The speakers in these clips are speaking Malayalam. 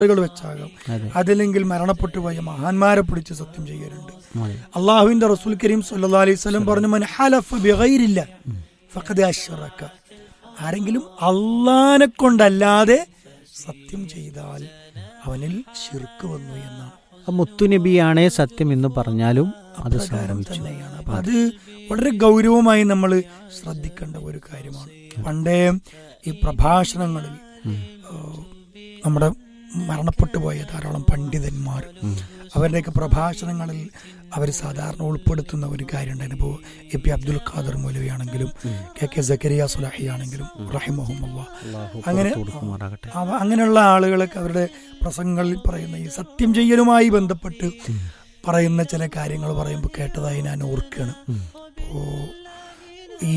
ആളുകൾ വെച്ചാകാം അതെ അതല്ലെങ്കിൽ മരണപ്പെട്ടു പോയ മഹാന്മാരെ പിടിച്ച് സത്യം ചെയ്യലുണ്ട് അതെ അള്ളാഹുവിന്റെ റസൂൽ കരീം സല്ലാ അലൈഹി സ്വലം പറഞ്ഞു മൻ ഹലഫ ബിഗൈരില്ല ഫഖദ് അശ്റക ആരെങ്കിലും അള്ളാനെ കൊണ്ടല്ലാതെ സത്യം ചെയ്താൽ അവനിൽ ശിർക്ക് വന്നു എന്നാണ് ആ മുത്തുനബിയാണേ സത്യം എന്ന് പറഞ്ഞാലും അത് അപ്രകാരം സംഭവിച്ചു തന്നെയാണ് അപ്പൊ അത് വളരെ ഗൗരവമായി നമ്മൾ ശ്രദ്ധിക്കേണ്ട ഒരു കാര്യമാണ് പണ്ടേ ഈ പ്രഭാഷണങ്ങളിൽ ഏഹ്, നമ്മുടെ മരണപ്പെട്ടു പോയ ധാരാളം പണ്ഡിതന്മാർ അവരുടെയൊക്കെ പ്രഭാഷണങ്ങളിൽ അവർ സാധാരണ ഉൾപ്പെടുത്തുന്ന ഒരു കാര്യമുണ്ടായിരുന്നു ഇപ്പോൾ A P Abdul Khader Maulavi K K Zakariya Swalahi ആണെങ്കിലും റഹിമഹുമല്ല അള്ളാഹു അങ്ങനെ പുറത്തു കൊടുക്കുമാറാകട്ടെ അവ അങ്ങനെയുള്ള ആളുകളൊക്കെ അവരുടെ പ്രസംഗങ്ങളിൽ പറയുന്ന ഈ സത്യം ചെയ്യലുമായി ബന്ധപ്പെട്ട് പറയുന്ന ചില കാര്യങ്ങൾ പറയുമ്പോൾ കേട്ടതായി ഞാൻ ഓർക്കുകയാണ് ഉം. അപ്പോ ഈ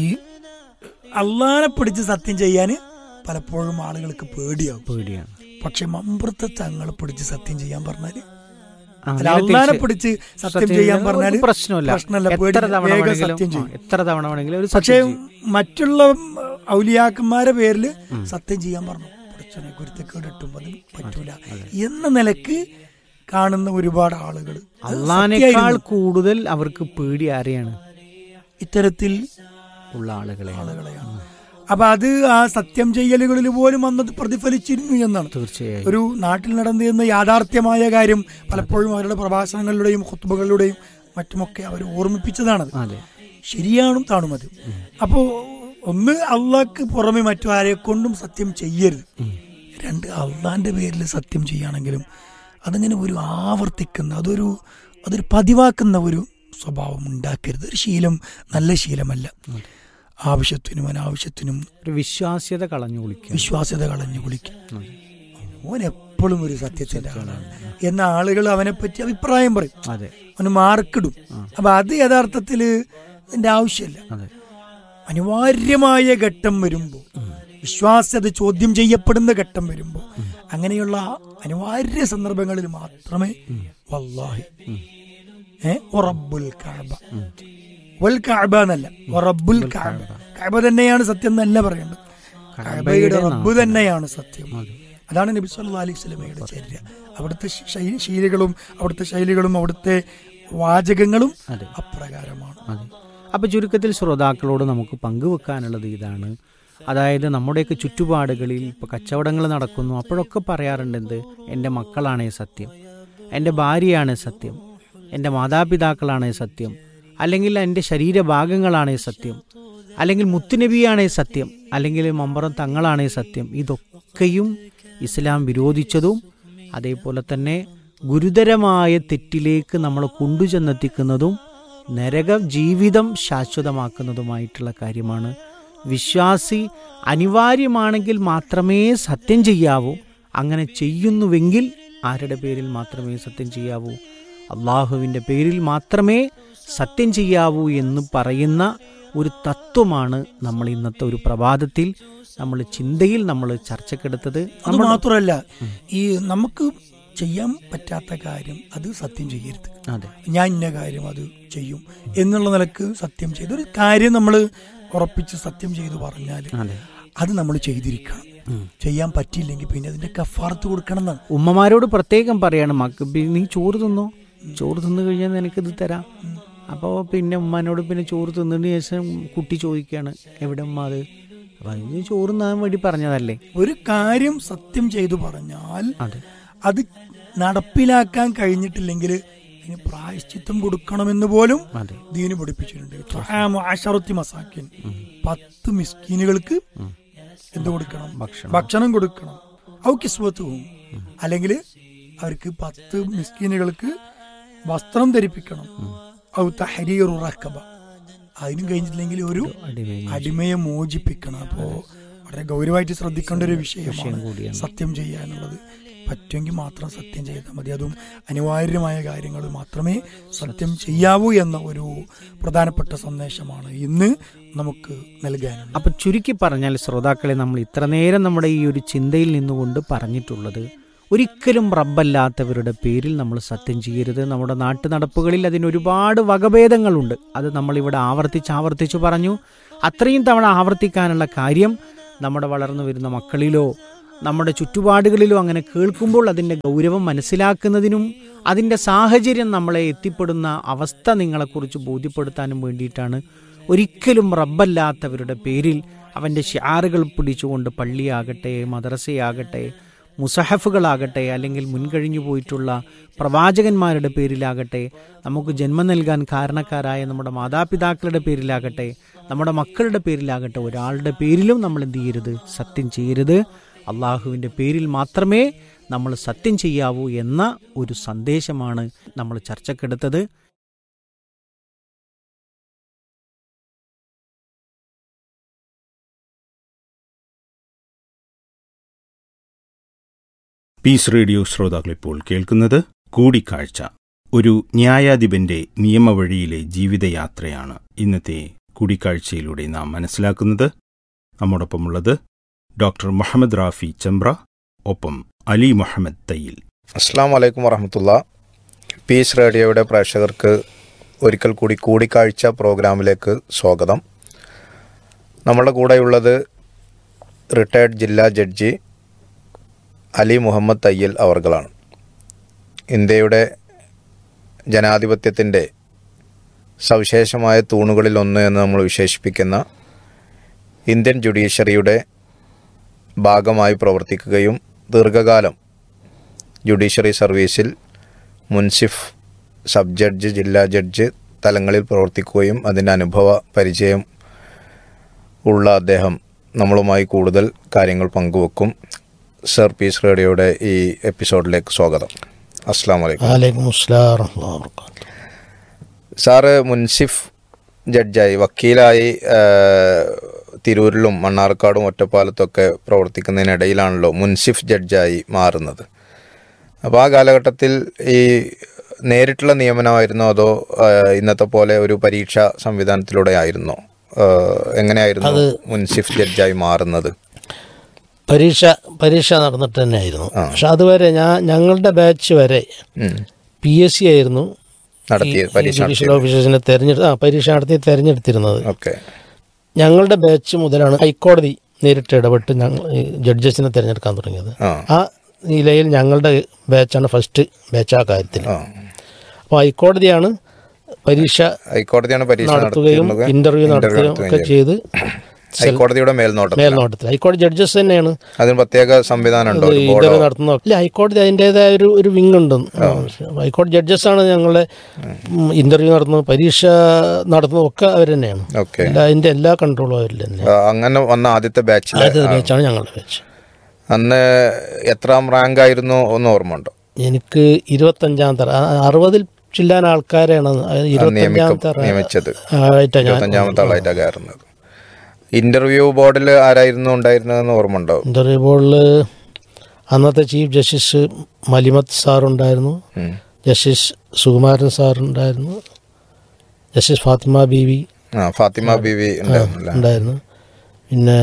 അള്ളാനെ പിടിച്ച് സത്യം ചെയ്യാൻ പലപ്പോഴും ആളുകൾക്ക് പേടിയാവും പേടിയാണ് പക്ഷെ മമ്പൃത്തെ തങ്ങളെ പിടിച്ച് സത്യം ചെയ്യാൻ പറഞ്ഞാല് അങ്ങനെ അല്ല അള്ളാനെ തിരിച്ച് പിടിച്ച് സത്യം സത്യം ചെയ്യാൻ ചെയ്യാൻ പറഞ്ഞാല് ഒരു പ്രശ്നമില്ല പ്രശ്നമല്ല എത്ര പേടി തവണ വേഗം വേണമെങ്കിലും സത്യം ചെയ്യും ആ, എത്ര തവണ വേണമെങ്കിലും ഒരു പക്ഷേ സത്യം ചെയ്യും. മറ്റുള്ള ഔലിയാക്കന്മാരെ പേരിൽ സത്യം ചെയ്യാൻ പറഞ്ഞു പഠിച്ചനെ കുരുത്തക്കേട് ഇട്ടും അത് പറ്റൂല എന്ന നിലക്ക് കാണുന്ന ഒരുപാട് ആളുകൾ അള്ളാനേക്കാൾ കൂടുതൽ അവർക്ക് പേടി ആരെയാണ് ഇത്തരത്തിൽ ഉള്ള ആളുകളെ ആളുകളെയാണ് അപ്പൊ അത് ആ സത്യം ചെയ്യലുകളിൽ പോലും അന്നത് പ്രതിഫലിച്ചിരുന്നു എന്നാണ് തീർച്ചയായും ഒരു നാട്ടിൽ നടന്നിരുന്ന യാഥാർത്ഥ്യമായ കാര്യം പലപ്പോഴും അവരുടെ പ്രഭാഷണങ്ങളിലൂടെയും ഹുത്തുബകളിലൂടെയും മറ്റുമൊക്കെ അവർ ഓർമ്മിപ്പിച്ചതാണത് അതെ ശരിയാണും താണും അത് അപ്പോ ഒന്ന് അള്ളാഹ്ക്ക് പുറമെ മറ്റു ആരെ കൊണ്ടും സത്യം ചെയ്യരുത് രണ്ട് അള്ളാന്റെ പേരിൽ സത്യം ചെയ്യുകയാണെങ്കിലും അതിങ്ങനെ ഒരു ആവർത്തിക്കുന്ന അതൊരു അതൊരു പതിവാക്കുന്ന ഒരു സ്വഭാവം ഉണ്ടാക്കരുത് ഒരു ശീലം നല്ല ശീലമല്ല ആവശ്യത്തിനും അനാവശ്യത്തിനും ഒരു വിശ്വാസ്യത കളഞ്ഞു കുളിക്കുക വിശ്വാസ്യത കളഞ്ഞു കുളിക്കും ഓൻ എപ്പോഴും ഒരു സത്യത്തിന്റെ ആളാണ് എന്ന ആളുകൾ അവനെ പറ്റി അഭിപ്രായം പറയും അതെ അവന് മാർക്കിടും അപ്പൊ അത് യഥാർത്ഥത്തില് അതിന്റെ ആവശ്യമില്ല അതെ അനിവാര്യമായ ഘട്ടം വരുമ്പോൾ വിശ്വാസ്യത ചോദ്യം ചെയ്യപ്പെടുന്ന ഘട്ടം വരുമ്പോൾ അങ്ങനെയുള്ള അനിവാര്യ സന്ദർഭങ്ങളിൽ മാത്രമേ വല്ലാഹി ഏ ഒറബുൽ കാബ വൽ കാബ എന്നല്ല ഒറബുൽ കാബ കാബ തന്നെയാണ് സത്യം എന്നല്ല പറയേണ്ടത് കാബയുടെ റബ്ബ് തന്നെയാണ് സത്യം അതാണ് നബി സല്ലല്ലാഹു അലൈഹി സ്വലമയുടെ ചര്യ അവിടുത്തെ ശൈ- ശൈലികളും അവിടുത്തെ ശൈലികളും അവിടുത്തെ വാചകങ്ങളും അതെ. അപ്രകാരമാണ് അതെ അപ്പൊ ചുരുക്കത്തിൽ ശ്രോതാക്കളോട് നമുക്ക് പങ്കുവെക്കാനുള്ളത് ഇതാണ് അതായത് നമ്മുടെയൊക്കെ ചുറ്റുപാടുകളിൽ ഇപ്പോൾ കച്ചവടങ്ങൾ നടക്കുന്നു അപ്പോഴൊക്കെ പറയാറുണ്ട് എന്ത് എൻ്റെ മക്കളാണേ സത്യം എൻ്റെ ഭാര്യയാണ് സത്യം എൻ്റെ മാതാപിതാക്കളാണേ സത്യം അല്ലെങ്കിൽ എൻ്റെ ശരീരഭാഗങ്ങളാണേ സത്യം അല്ലെങ്കിൽ മുത്തുനബിയാണേ സത്യം അല്ലെങ്കിൽ മമ്പറം തങ്ങളാണേ സത്യം ഇതൊക്കെയും ഇസ്ലാം വിരോധിച്ചതും അതേപോലെ തന്നെ ഗുരുതരമായ തെറ്റിലേക്ക് നമ്മൾ കൊണ്ടുചെന്നെത്തിക്കുന്നതും നരക ജീവിതം ശാശ്വതമാക്കുന്നതുമായിട്ടുള്ള കാര്യമാണ് വിശ്വാസി അനിവാര്യമാണെങ്കിൽ മാത്രമേ സത്യം ചെയ്യാവൂ അങ്ങനെ ചെയ്യുന്നുവെങ്കിൽ ആരുടെ പേരിൽ മാത്രമേ സത്യം ചെയ്യാവൂ അള്ളാഹുവിൻ്റെ പേരിൽ മാത്രമേ സത്യം ചെയ്യാവൂ എന്ന് പറയുന്ന ഒരു തത്വമാണ് നമ്മൾ ഇന്നത്തെ ഒരു പ്രഭാതത്തിൽ നമ്മൾ ചിന്തയിൽ നമ്മൾ ചർച്ചക്കെടുത്തത് അത് നമ്മൾ മാത്രമല്ല ഈ നമുക്ക് ചെയ്യാൻ പറ്റാത്ത കാര്യം അത് സത്യം ചെയ്യരുത് അതെ ഞാൻ ഇന്ന കാര്യം അത് ചെയ്യും എന്നുള്ള നിലക്ക് സത്യം ചെയ്ത് ഒരു കാര്യം നമ്മൾ ഉറപ്പിച്ച് സത്യം ചെയ്ത് പറഞ്ഞാൽ അതെ അത് നമ്മൾ ചെയ്തിരിക്കണം ചെയ്യാൻ പറ്റിയില്ലെങ്കിൽ പിന്നെ അതിന്റെ കഫാർത്ത് കൊടുക്കണം എന്നാണ് ഉമ്മമാരോട് പ്രത്യേകം പറയാണ് മക്ക് ബി- നീ ചോറ് തിന്നോ ചോറ് തിന്നു കഴിഞ്ഞാൽ നിനക്കിത് തരാം അപ്പോൾ പിന്നെ ഉമ്മാനോട് പിന്നെ ചോറ് തിന്നതിന് ശേഷം കുട്ടി ചോദിക്കുകയാണ് എവിടെ ഉമ്മ അത് അപ്പം അതിന് ചോറ് തിന്നാൻ വേണ്ടി പറഞ്ഞതല്ലേ ഒരു കാര്യം സത്യം ചെയ്തു പറഞ്ഞാൽ അതെ അത് നടപ്പിലാക്കാൻ കഴിഞ്ഞിട്ടില്ലെങ്കിൽ അതിന് പ്രായശ്ചിത്തം കൊടുക്കണമെന്ന് പോലും അതെ ദീന് പഠിപ്പിച്ചിട്ടുണ്ട് ത്വആമു അശറത്തി മസാക്കിൻ പത്ത് മിസ്കീനുകൾക്ക് എന്ത് കൊടുക്കണം ഭക്ഷണം. ഭക്ഷണം കൊടുക്കണം ഔ കിസ്വത്തും അല്ലെങ്കിൽ അവർക്ക് പത്ത് മിസ്കീനുകൾക്ക് വസ്ത്രം ധരിപ്പിക്കണം ഔ തഹരീറു റക്കബ അതിനും കഴിഞ്ഞിട്ടില്ലെങ്കിൽ ഒരു അടിമയെ അടിമയെ മോചിപ്പിക്കണം അപ്പോ വളരെ ഗൗരവമായിട്ട് ശ്രദ്ധിക്കേണ്ട ഒരു വിഷയമാണ് കൂടിയാണ്. സത്യം ചെയ്യാനുള്ളത് പറ്റുമെങ്കിൽ മാത്രം സത്യം ചെയ്താൽ മതി അതും അനിവാര്യമായ കാര്യങ്ങൾ മാത്രമേ സത്യം ചെയ്യാവൂ എന്ന ഒരു പ്രധാനപ്പെട്ട സന്ദേശമാണ് ഇന്ന് നമുക്ക് നൽകാനുള്ളത് അപ്പൊ ചുരുക്കി പറഞ്ഞാൽ ശ്രോതാക്കളെ നമ്മൾ ഇത്ര നേരം നമ്മുടെ ഈ ഒരു ചിന്തയിൽ നിന്നുകൊണ്ട് പറഞ്ഞിട്ടുള്ളത് ഒരിക്കലും റബ്ബല്ലാത്തവരുടെ പേരിൽ നമ്മൾ സത്യം ചെയ്യരുത് നമ്മുടെ നാട്ടു നടപ്പുകളിൽ അതിന് ഒരുപാട് വകഭേദങ്ങളുണ്ട് അത് നമ്മളിവിടെ ആവർത്തിച്ച് ആവർത്തിച്ച് പറഞ്ഞു അത്രയും തവണ ആവർത്തിക്കാനുള്ള കാര്യം നമ്മുടെ വളർന്നു വരുന്ന മക്കളിലോ നമ്മുടെ ചുറ്റുപാടുകളിലും അങ്ങനെ കേൾക്കുമ്പോൾ അതിൻ്റെ ഗൗരവം മനസ്സിലാക്കുന്നതിനും അതിൻ്റെ സാഹചര്യം നമ്മളെ എത്തിപ്പെടുന്ന അവസ്ഥ നിങ്ങളെക്കുറിച്ച് ബോധ്യപ്പെടുത്താനും വേണ്ടിയിട്ടാണ് ഒരിക്കലും റബ്ബല്ലാത്തവരുടെ പേരിൽ അവൻ്റെ ഷിയാറുകൾ പിടിച്ചുകൊണ്ട് പള്ളിയാകട്ടെ മദ്രസയാകട്ടെ മുസഹഫുകളാകട്ടെ അല്ലെങ്കിൽ മുൻകഴിഞ്ഞു പോയിട്ടുള്ള പ്രവാചകന്മാരുടെ പേരിലാകട്ടെ നമുക്ക് ജന്മം നൽകാൻ കാരണക്കാരായ നമ്മുടെ മാതാപിതാക്കളുടെ പേരിലാകട്ടെ നമ്മുടെ മക്കളുടെ പേരിലാകട്ടെ ഒരാളുടെ പേരിലും നമ്മൾ എന്ത് ചെയ്യരുത് സത്യം ചെയ്യരുത് അള്ളാഹുവിൻ്റെ പേരിൽ മാത്രമേ നമ്മൾ സത്യം ചെയ്യാവൂ എന്ന ഒരു സന്ദേശമാണ് നമ്മൾ ചർച്ചക്കെടുത്തത് പീസ് റേഡിയോ ശ്രോതാക്കൾ ഇപ്പോൾ കേൾക്കുന്നത് കൂടിക്കാഴ്ച ഒരു ന്യായാധിപന്റെ നിയമവഴിയിലെ ജീവിതയാത്രയാണ് ഇന്നത്തെ കൂടിക്കാഴ്ചയിലൂടെ നാം മനസ്സിലാക്കുന്നത് നമ്മോടൊപ്പമുള്ളത് ഡോക്ടർ മുഹമ്മദ് റാഫി ചമ്പ്ര ഒപ്പം അലി മുഹമ്മദ് തയ്യിൽ അസ്സാം വലൈക്കും വറഹമത്തുള്ള പീസ് റേഡിയോയുടെ പ്രേക്ഷകർക്ക് ഒരിക്കൽ കൂടി കൂടിക്കാഴ്ച പ്രോഗ്രാമിലേക്ക് സ്വാഗതം നമ്മളുടെ കൂടെയുള്ളത് റിട്ടയർഡ് ജില്ലാ ജഡ്ജി അലി മുഹമ്മദ് തയ്യൽ അവർകളാണ് ഇന്ത്യയുടെ ജനാധിപത്യത്തിൻ്റെ സവിശേഷമായ തൂണുകളിൽ ഒന്ന് എന്ന് നമ്മൾ വിശേഷിപ്പിക്കുന്ന ഇന്ത്യൻ ജുഡീഷ്യറിയുടെ ഭാഗമായി പ്രവർത്തിക്കുകയും ദീർഘകാലം ജുഡീഷ്യറി സർവീസിൽ മുൻസിഫ് സബ് ജഡ്ജ് ജില്ലാ ജഡ്ജ് തലങ്ങളിൽ പ്രവർത്തിക്കുകയും അതിൻ്റെ അനുഭവ പരിചയം ഉള്ള അദ്ദേഹം നമ്മളുമായി കൂടുതൽ കാര്യങ്ങൾ പങ്കുവെക്കും സർ പീസ് റേഡിയോയുടെ ഈ എപ്പിസോഡിലേക്ക് സ്വാഗതം അസ്സാം വലൈക്കും വലൈക്കും അസ്സലാം വറഹ്മത്തുള്ളാഹി വബറകാതുഹു സാറ് മുൻസിഫ് ജഡ്ജായി വക്കീലായി ആ, തിരൂരിലും മണ്ണാർക്കാടും ഒറ്റപ്പാലത്തൊക്കെ പ്രവർത്തിക്കുന്നതിനിടയിലാണല്ലോ മുൻസിഫ് ജഡ്ജായി മാറുന്നത് അപ്പോൾ ആ കാലഘട്ടത്തിൽ ഈ നേരിട്ടുള്ള നിയമനമായിരുന്നോ അതോ ആ, ഇന്നത്തെ പോലെ ഒരു പരീക്ഷാ സംവിധാനത്തിലൂടെ ആയിരുന്നോ ആ, എങ്ങനെയായിരുന്നു മുൻസിഫ് ജഡ്ജായി മാറുന്നത് പരീക്ഷ പരീക്ഷ നടന്നിട്ട് തന്നെയായിരുന്നു പക്ഷെ അതുവരെ ഞാൻ ഞങ്ങളുടെ ബാച്ച് വരെ ഉം. പി എസ് സി ആയിരുന്നു നടത്തിയ ഈ പരീക്ഷ ജുഡീഷ്യൽ ഓഫീസേഴ്സിനെ തെരഞ്ഞെടുത്ത് ആ പരീക്ഷ നടത്തി തെരഞ്ഞെടുത്തിരുന്നത് ഓക്കെ ഞങ്ങളുടെ ബാച്ച് മുതലാണ് ഹൈക്കോടതി നേരിട്ട് ഇടപെട്ട് ഞങ്ങൾ ഈ ജഡ്ജസിനെ തിരഞ്ഞെടുക്കാൻ തുടങ്ങിയത് ആ ആ നിലയിൽ ഞങ്ങളുടെ ബാച്ചാണ് ഫസ്റ്റ് ബാച്ച് ആ കാര്യത്തിൽ ആ അപ്പോൾ ഹൈക്കോടതിയാണ് പരീക്ഷ ഹൈക്കോടതിയാണ് പരീക്ഷ നടത്തുകയും നടത്തുന്നത് ഇന്റർവ്യൂ നടത്തുകയും ഒക്കെ ചെയ്ത് ഹൈക്കോടതിയുടെ മേൽനോട്ടം മേൽനോട്ടത്തിൽ ഹൈക്കോടതി ജഡ്ജസ് തന്നെയാണ് അതിന് പ്രത്യേക സംവിധാനം ഉണ്ടോ ഒരു ബോർഡോ ഇന്റർവ്യൂ നടത്തുന്ന ഇല്ല ഹൈക്കോടതി അതിൻ്റെതായ ഒരു ഒരു വിങ് ഉണ്ട് ഹൈക്കോടതി ജഡ്ജസ് ആണ് ഞങ്ങളെ ഇന്റർവ്യൂ നടത്തുന്നത് പരീക്ഷ നടത്തുന്നത് ഒക്കെ അവർ തന്നെയാണ് ഓക്കെ എല്ലാ അതിന്റെ എല്ലാ കൺട്രോളും അവരിൽ തന്നെ ആ, അങ്ങനെ വന്ന ആദ്യത്തെ ബാച്ചിൽ ആദ്യത്തെ ബാച്ചാണ് ഞങ്ങളുടെ ബാച്ച് അന്ന് എത്രാം റാങ്ക് ആയിരുന്നു ഒന്ന് ഓർമ്മ ഉണ്ടോ എനിക്ക് ഇരുപത്തഞ്ചാമത്തെ ആ, അറുപതിൽ ചില്ലാൻ ആൾക്കാരെയാണ് അത് ഇരുപത്തഞ്ചാമത്തെ റാ- നിയമിച്ചത് ആയിട്ടാണ് ഞാൻ ഇരുപത്തഞ്ചാമത്തെ ആളായിട്ടാണ് കയറുന്നത് ഇന്റർവ്യൂ ബോർഡിൽ ആരായിരുന്നു ഉണ്ടായിരുന്നതെന്ന് ഓർമ്മ ഉണ്ടോ ഇന്റർവ്യൂ ബോർഡിൽ അന്നത്തെ ചീഫ് ജസ്റ്റിസ് മലിമത്ത് സാറുണ്ടായിരുന്നു ഉം. ജസ്റ്റിസ് സുകുമാരൻ സാറുണ്ടായിരുന്നു ജസ്റ്റിസ് ഫാത്തിമ ബീവി ആ ഫാത്തിമ ബീവി ഉണ്ടായിരുന്നില്ല ഉണ്ടായിരുന്നു പിന്നെ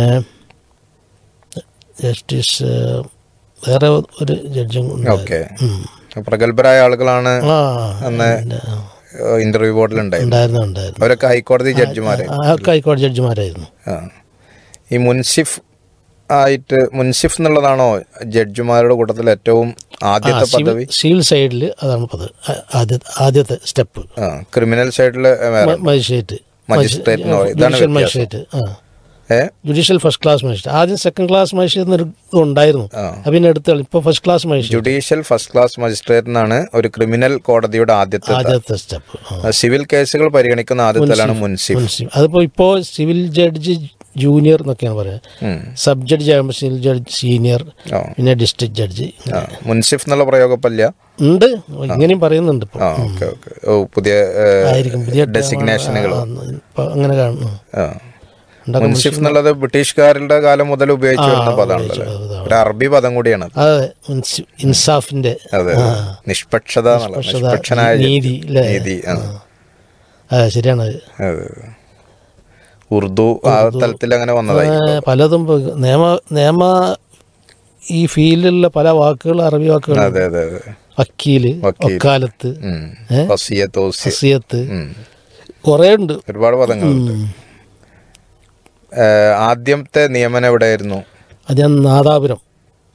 ജസ്റ്റിസ് വേറെ ഒരു ജഡ്ജും ഉണ്ടായിരുന്നു. ഓക്കെ ഉം. പ്രഗത്ഭരായ ആളുകളാണ് ആ അന്ന് ഇന്റർവ്യൂ ബോർഡിൽ ഉണ്ടായിരുന്നത് ഉണ്ടായിരുന്നു ഉണ്ടായിരുന്നു അവരൊക്കെ ഹൈക്കോടതി ജഡ്ജിമാരെ ആ, ഒക്കെ ഹൈക്കോടതി ജഡ്ജിമാരായിരുന്നു ആ. ഈ മുൻസിഫ് ആയിട്ട് മുൻസിഫ് എന്നുള്ളതാണോ ജഡ്ജിമാരുടെ കൂട്ടത്തിൽ ഏറ്റവും ആദ്യത്തെ പദവി സിവിൽ സൈഡിൽ അതാണ് പദവി ആ- ആദ്യത്തെ ആദ്യത്തെ സ്റ്റെപ്പ് ആ ക്രിമിനൽ സൈഡിൽ മജിസ്ട്രേറ്റ് മജിസ്ട്രേറ്റ് എന്ന് പറയും. ഇതാണ് ജുഡീഷ്യൽ വ്യത്യാസം. മജിസ്ട്രേറ്റ് ആ ഏ ജുഡീഷ്യൽ ഫസ്റ്റ് ക്ലാസ് മജിസ്ട്രേറ്റ് ആദ്യം സെക്കൻഡ് ക്ലാസ് മജിസ്ട്രേറ്റ് എന്നൊരു ഇത് ഉണ്ടായിരുന്നു ആ. അത് പിന്നെ എടുത്ത് ഇപ്പോൾ first class magistrate judicial first class magistrate എന്നാണ് ഒരു ക്രിമിനൽ കോടതിയുടെ ആദ്യത്തെ തല. ആദ്യത്തെ സ്റ്റെപ്പ് ആ, സിവിൽ കേസുകൾ പരിഗണിക്കുന്ന ആദ്യത്തെ തലാണ് മുൻസിഫ് അതിപ്പോ ഇപ്പോ സിവിൽ ജഡ്ജി ജൂനിയർ എന്നൊക്കെയാണ് പറയുക ഉം. സബ് ജഡ്ജി ആകുമ്പോൾ സിവിൽ ജഡ്ജി സീനിയർ ആ. പിന്നെ ഡിസ്ട്രിക്ട് ജഡ്ജി ആ, മുൻസിഫ് എന്നുള്ള പ്രയോഗപ്പല്ല ഉണ്ട് ഇങ്ങനെയും പറയുന്നുണ്ട് ഇപ്പോൾ ആ ഓക്കെ ഓക്കെ ഓ പുതിയ ആയിരിക്കും പുതിയ ഡെസിഗ്നേഷനുകൾ ആ, ഇപ്പൊ അങ്ങനെ കാണുന്നു ഉണ്ടാക്കും മുൻസിഫ് എന്നുള്ളത് ബ്രിട്ടീഷുകാരുടെ കാലം മുതൽ ഉപയോഗിച്ചു വരുന്ന പദമാണല്ലോ ഒരു അറബി പദം കൂടിയാണ് അത്. അതെ മുൻസി- ഇൻസാഫിന്റെ അതെ ആ. നിഷ്പക്ഷത എന്നുള്ള നിഷ്പക്ഷത, നിഷ്പക്ഷനായ നീതി, അല്ലേ? നീതി ആ. അതെ ശരിയാണ് അത്. അതെ. ഉറുദു ആ തലത്തിൽ അങ്ങനെ വന്നതായി ആ, പലതും ഇപ്പൊ നിയമ നിയമ ഈ ഫീൽഡിലുള്ള പല വാക്കുകൾ അറബി വാക്കുകൾ അതെ അതെ അതെ വക്കീല് വക്കീൽ. വക്കാലത്ത് ഉം. ഏ? വസിയത്ത്, ഓസി- ഹസിയത്ത് ഉം. കുറേ ഉണ്ട് ഒരുപാട് പദങ്ങളുണ്ട് ഏ, ആദ്യത്തെ നിയമനം എവിടെയായിരുന്നു അത് ഞാൻ നാദാപുരം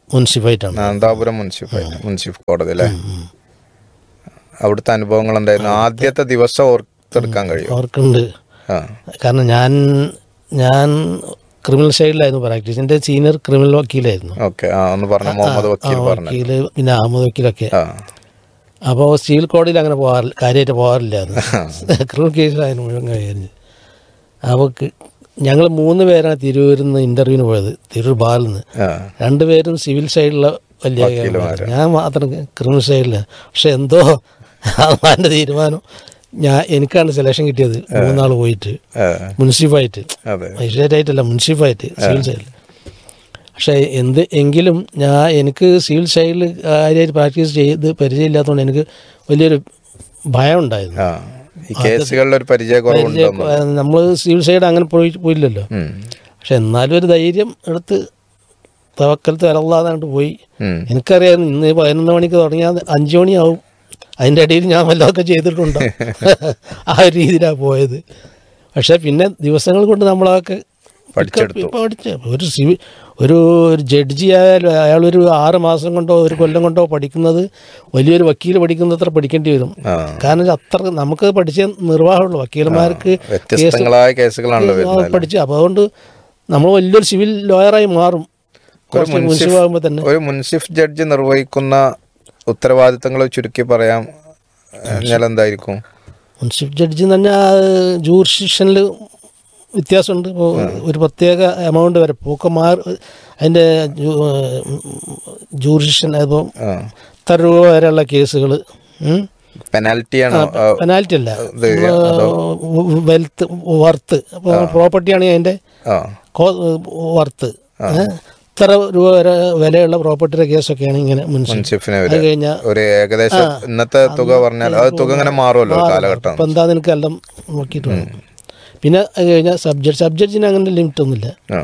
മുൻസിഫായിട്ടാണ് നാന്താപുരം മുൻസിഫ് മുൻസിഫ് കോടതി അല്ലേ അവിടുത്തെ അനുഭവങ്ങൾ എന്തായിരുന്നു ആദ്യത്തെ ദിവസം ഓർത്തെടുക്കാൻ കഴിയും അവർക്കുണ്ട് ആ കാരണം ഞാൻ ഞാൻ ക്രിമിനൽ സൈഡിലായിരുന്നു പ്രാക്ടീസ് എൻ്റെ സീനിയർ ക്രിമിനൽ വക്കീലായിരുന്നു ഓക്കെ ആ ഒന്ന് പറഞ്ഞു മുഹമ്മദ് വക്കീൽ ആ, പറഞ്ഞു വക്കീല് പിന്നെ അഹമ്മദ് വക്കീലൊക്കെ ആ അപ്പോൾ സിവിൽ കോടതിയിൽ അങ്ങനെ പോകാറില്ല കാര്യമായിട്ട് പോകാറില്ലായിരുന്നു ക്രിമിനൽ കേസിലായിരുന്നു മുഴുവൻ കഴിഞ്ഞ് അപ്പോൾ ഞങ്ങൾ മൂന്ന് പേരാണ് തിരൂരിൽ നിന്ന് ഇൻ്റർവ്യൂവിന് പോയത് തിരൂർ ബാറിൽ നിന്ന് ആ രണ്ടുപേരും സിവിൽ സൈഡിലുള്ള വലിയ കേസുകാരാണ്. ഞാൻ മാത്രം ക്രിമിനൽ സൈഡിലാണ് പക്ഷെ എന്തോ അവൻ്റെ തീരുമാനം ഞാൻ എനിക്കാണ് സെലക്ഷൻ കിട്ടിയത് മൂന്നാൾ പോയിട്ട് ആ, മുൻസിപ്പായിട്ട് അതെ മജിസ്ട്രേറ്റായിട്ടല്ല മുൻസിപ്പായിട്ട് സിവിൽ സൈഡിൽ പക്ഷേ എന്ത് എങ്കിലും ഞാൻ എനിക്ക് സിവിൽ സൈഡിൽ കാര്യമായിട്ട് പ്രാക്ടീസ് ചെയ്ത് പരിചയമില്ലാത്തതുകൊണ്ട് എനിക്ക് വലിയൊരു ഭയം ഉണ്ടായിരുന്നു ആ ഈ കേസുകളിൽ ഒരു പരിചയക്കുറവുണ്ടെന്ന് നമ്മൾ സിവിൽ സൈഡ് അങ്ങനെ പോയി പോയില്ലല്ലോ ഉം. പക്ഷെ എന്നാലും ഒരു ധൈര്യം എടുത്ത് തവക്കലത്ത് വരല്ലാതാണ്ട് പോയി ഉം. എനിക്കറിയാം ഇന്ന് പതിനൊന്ന് മണിക്ക് തുടങ്ങിയാൽ അഞ്ച് മണിയാവും അതിൻ്റെ ഇടയിൽ ഞാൻ വല്ലതൊക്കെ ചെയ്തിട്ടുണ്ടോ ആ ഒരു രീതിയിലാണ് പോയത് പക്ഷേ പിന്നെ ദിവസങ്ങൾ കൊണ്ട് നമ്മളതൊക്കെ പഠിച്ചെടുത്തു. ഇപ്പൊ പഠിച്ച ഒരു സിവിൽ ഒരു ഒരു ജഡ്ജി ആയാലും അയാളൊരു ആറ് മാസം കൊണ്ടോ ഒരു കൊല്ലം കൊണ്ടോ പഠിക്കുന്നത് വലിയൊരു വക്കീൽ പഠിക്കുന്നത്ര പഠിക്കേണ്ടി വരും ആ കാരണം ഇത് അത്ര നമുക്ക് പഠിച്ച നിർവാഹമുള്ളൂ വക്കീലന്മാർക്ക് വ്യത്യസ്തങ്ങളായ കേസുകളാണല്ലോ ആ, വരുന്നത് പഠിച്ചു അപ്പോൾ അതുകൊണ്ട് നമ്മൾ വലിയൊരു സിവിൽ ലോയറായി മാറും കുറച്ച് മുൻസിപ്പാകുമ്പോൾ തന്നെ ഒരു മുൻസിഫ് ജഡ്ജി നിർവഹിക്കുന്ന ഉത്തരവാദിത്തങ്ങൾ ചുരുക്കി പറയാം എന്നാൽ എന്തായിരിക്കും മുൻസിഫ് ജഡ്ജി തന്നെ ജൂറിഷിഷനിൽ വ്യത്യാസമുണ്ട് ഇപ്പോൾ ഒരു പ്രത്യേക എമൗണ്ട് വരെ പൂക്കം മാറി അതിൻ്റെ ജൂറിഷിഷൻ അതിപ്പോൾ ആ ഇത്ര രൂപ വരെയുള്ള കേസുകൾ പെനാൽറ്റി ആണോ ആ, പെനാൽറ്റി അല്ല ഇത് അതോ? വെൽത്ത് വർത്ത് അപ്പോൾ പ്രോപ്പർട്ടി ആണെങ്കിൽ അതിൻ്റെ ആ വർത്ത് ഇത്ര രൂപ വരെ വിലയുള്ള പ്രോപ്പർട്ടിയുടെ കേസൊക്കെയാണ് ഇങ്ങനെ മുൻസിഫ് മുൻസിഫിനെ അത് വരെ കഴിഞ്ഞാൽ ഒരു ഏകദേശം ഇന്നത്തെ തുക പറഞ്ഞാൽ അത് തുക ഇങ്ങനെ മാറുമല്ലോ കാലഘട്ടം ഇപ്പം എന്താ നിനക്ക് എല്ലാം നോക്കിയിട്ട് വേണം പിന്നെ അത് കഴിഞ്ഞാൽ സബ്ജക്ട് സബ്ജക്റ്റിന് അങ്ങനെ ലിമിറ്റ് ഒന്നുമില്ല ആ.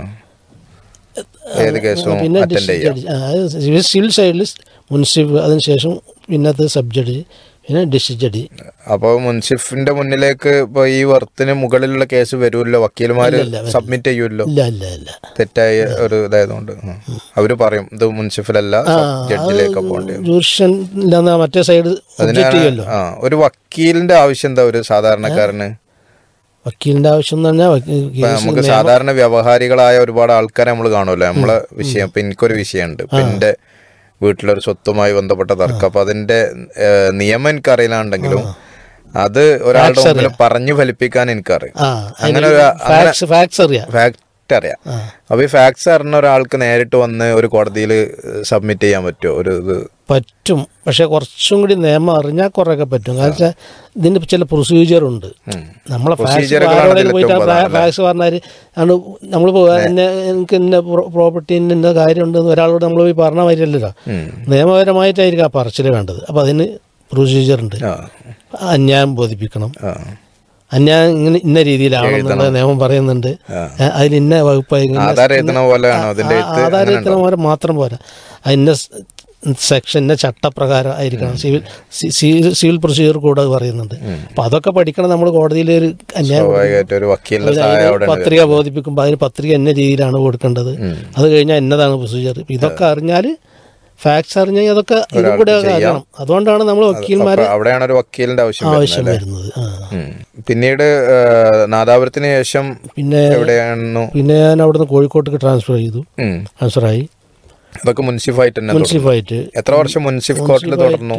ഏത് കേസും പിന്നെ അറ്റൻഡ് ചെയ്യാം ഡിസ്ട്രിക്ട് ജഡ്ജി ആ, സിവിൽ സിവിൽ സൈഡിൽ മുൻസിഫ് അതിനുശേഷം പിന്നത്തെ സബ് ജഡ്ജി പിന്നെ ഡിസ്ട്രിക്ട് ജഡ്ജി അപ്പോൾ മുൻസിഫിന്റെ മുന്നിലേക്ക് ഇപ്പൊ ഈ വർത്തിന് മുകളിലുള്ള കേസ് വരുമല്ലോ വക്കീലുമാര് സബ്മിറ്റ് ചെയ്യുമല്ലോ ഇല്ല ഇല്ല ഇല്ല തെറ്റായ ഒരു ഇതായതുകൊണ്ട് ഉം. അവര് പറയും ഇത് മുൻസിഫിലല്ല സബ് ജഡ്ജിലേക്ക് പോകേണ്ടി വരും. ജൂറിഷൻ ഇല്ലാന്ന് മറ്റേ സൈഡ് ഒബ്ജക്റ്റ് ചെയ്യുമല്ലോ ആ ഒരു വക്കീലിന്റെ ആവശ്യം എന്താ ഒരു സാധാരണക്കാരന് വക്കീലിന്റെ ആവശ്യം എന്ന് പറഞ്ഞാൽ വക്കീ- ഇപ്പൊ കേസ് നമുക്ക് സാധാരണ വ്യവഹാരികളായ ഒരുപാട് ആൾക്കാരെ നമ്മൾ കാണുമല്ലോ നമ്മളെ വിഷയം ഇപ്പൊ എനിക്കൊരു വിഷയമുണ്ട് ഇപ്പൊ എന്റെ വീട്ടിലൊരു സ്വത്തുമായി ബന്ധപ്പെട്ട തർക്കം അപ്പൊ അതിന്റെ ഏഹ്, നിയമം എനിക്കറിയില്ലാണ്ടെങ്കിലും അത് ഒരാളുടെ മുമ്പിൽ പറഞ്ഞു ഫലിപ്പിക്കാൻ എനിക്കറിയാം ആ അങ്ങനെ ഒരു അങ്ങനെ ഫാക്സ് ഫാക്സ് അറിയാം ഫാക്ട് അറിയാം അപ്പൊ ഈ ഫാക്ട്സ് അറിഞ്ഞ ഒരാൾക്ക് നേരിട്ട് വന്ന് ഒരു കോടതിയിൽ സബ്മിറ്റ് ചെയ്യാൻ പറ്റുമോ ഒരു ഇത് പറ്റും പക്ഷെ കുറച്ചും കൂടി നിയമം അറിഞ്ഞാൽ കുറേയൊക്കെ പറ്റും കാരണം വെച്ചാൽ ഇതിന് ചില പ്രൊസീജിയർ ഉണ്ട് നമ്മളെ ഫാക്സ് പ്രൊസീജിയറുകളാണ് ആരോടെങ്കിലും ഇതിൽ പോയിട്ട് ഏറ്റവും പ്രധാനം ഫാക്സ് പറഞ്ഞാൽ ആണ് നമ്മളിപ്പോൾ എന്നെ എനിക്ക് ഇന്ന പ്രോപ്പർട്ടി ഇന്ന കാര്യമുണ്ടെന്ന് ഒരാളോട് നമ്മൾ പോയി പറഞ്ഞ മാതിരിയല്ലല്ലോ നിയമപരമായിട്ടായിരിക്കും ആ പറച്ചിൽ വേണ്ടത് അപ്പോൾ അതിന് പ്രൊസീജിയർ ഉണ്ട് ആ അന്യായം ബോധിപ്പിക്കണം ആ അന്യായം ഇങ്ങനെ ഇന്ന രീതിയിലാണെന്നുള്ള നിയമം പറയുന്നുണ്ട് ഏ, അതിൽ ഇന്ന വകുപ്പ് ഇങ്ങനെ ആധാരം എഴുതണ പോലെയാണോ അതിന്റെ ആ, ആധാരത്തിന് പോലെ മാത്രം പോരാ അതിൻ്റെ സെക്ഷൻ്റെ ചട്ടപ്രകാരം ആയിരിക്കണം സിവിൽ സി- സി- സിവിൽ പ്രൊസീജിയർ കൂടെ അത് പറയുന്നുണ്ട് അപ്പം അതൊക്കെ പഠിക്കണം നമ്മൾ കോടതിയിൽ ഒരു അന്യായം സ്വാഭാവികമായിട്ട് ഒരു വക്കീലിന്റെ അതിന് സഹായം അവിടെ ഉണ്ട്. പത്രിക ബോധിപ്പിക്കുമ്പോൾ അതിന് പത്രിക എന്ന രീതിയിലാണ് കൊടുക്കേണ്ടത് അത് കഴിഞ്ഞാൽ എന്നതാണ് പ്രൊസീജിയർ ഇതൊക്കെ അറിഞ്ഞാൽ ഫാക്ട്സ് അറിഞ്ഞാൽ അതൊക്കെ ഇത് കൂടെ അറിയണം അതുകൊണ്ടാണ് നമ്മൾ വക്കീൽമാരെ അപ്പൊ അവിടെയാണ് ഒരു വക്കീലിന്റെ ആവശ്യം ആവശ്യം വരുന്നത് വരുന്നത് ആ ഉം. പിന്നീട് ഏഹ്, നാദാപുരത്തിന് ശേഷം പിന്നെ എവിടെയായിരുന്നു പിന്നെ ഞാൻ അവിടുന്ന് കോഴിക്കോട്ടേക്ക് ട്രാൻസ്ഫർ ചെയ്തു ഉം. ട്രാൻസ്ഫറായി അതൊക്കെ മുൻസിഫായിട്ട് തന്നെ തുടർന്നു. മുൻസിപ്പായിട്ട് എത്ര വർഷം മുൻസിഫ് കോർട്ടിൽ തുടർന്നു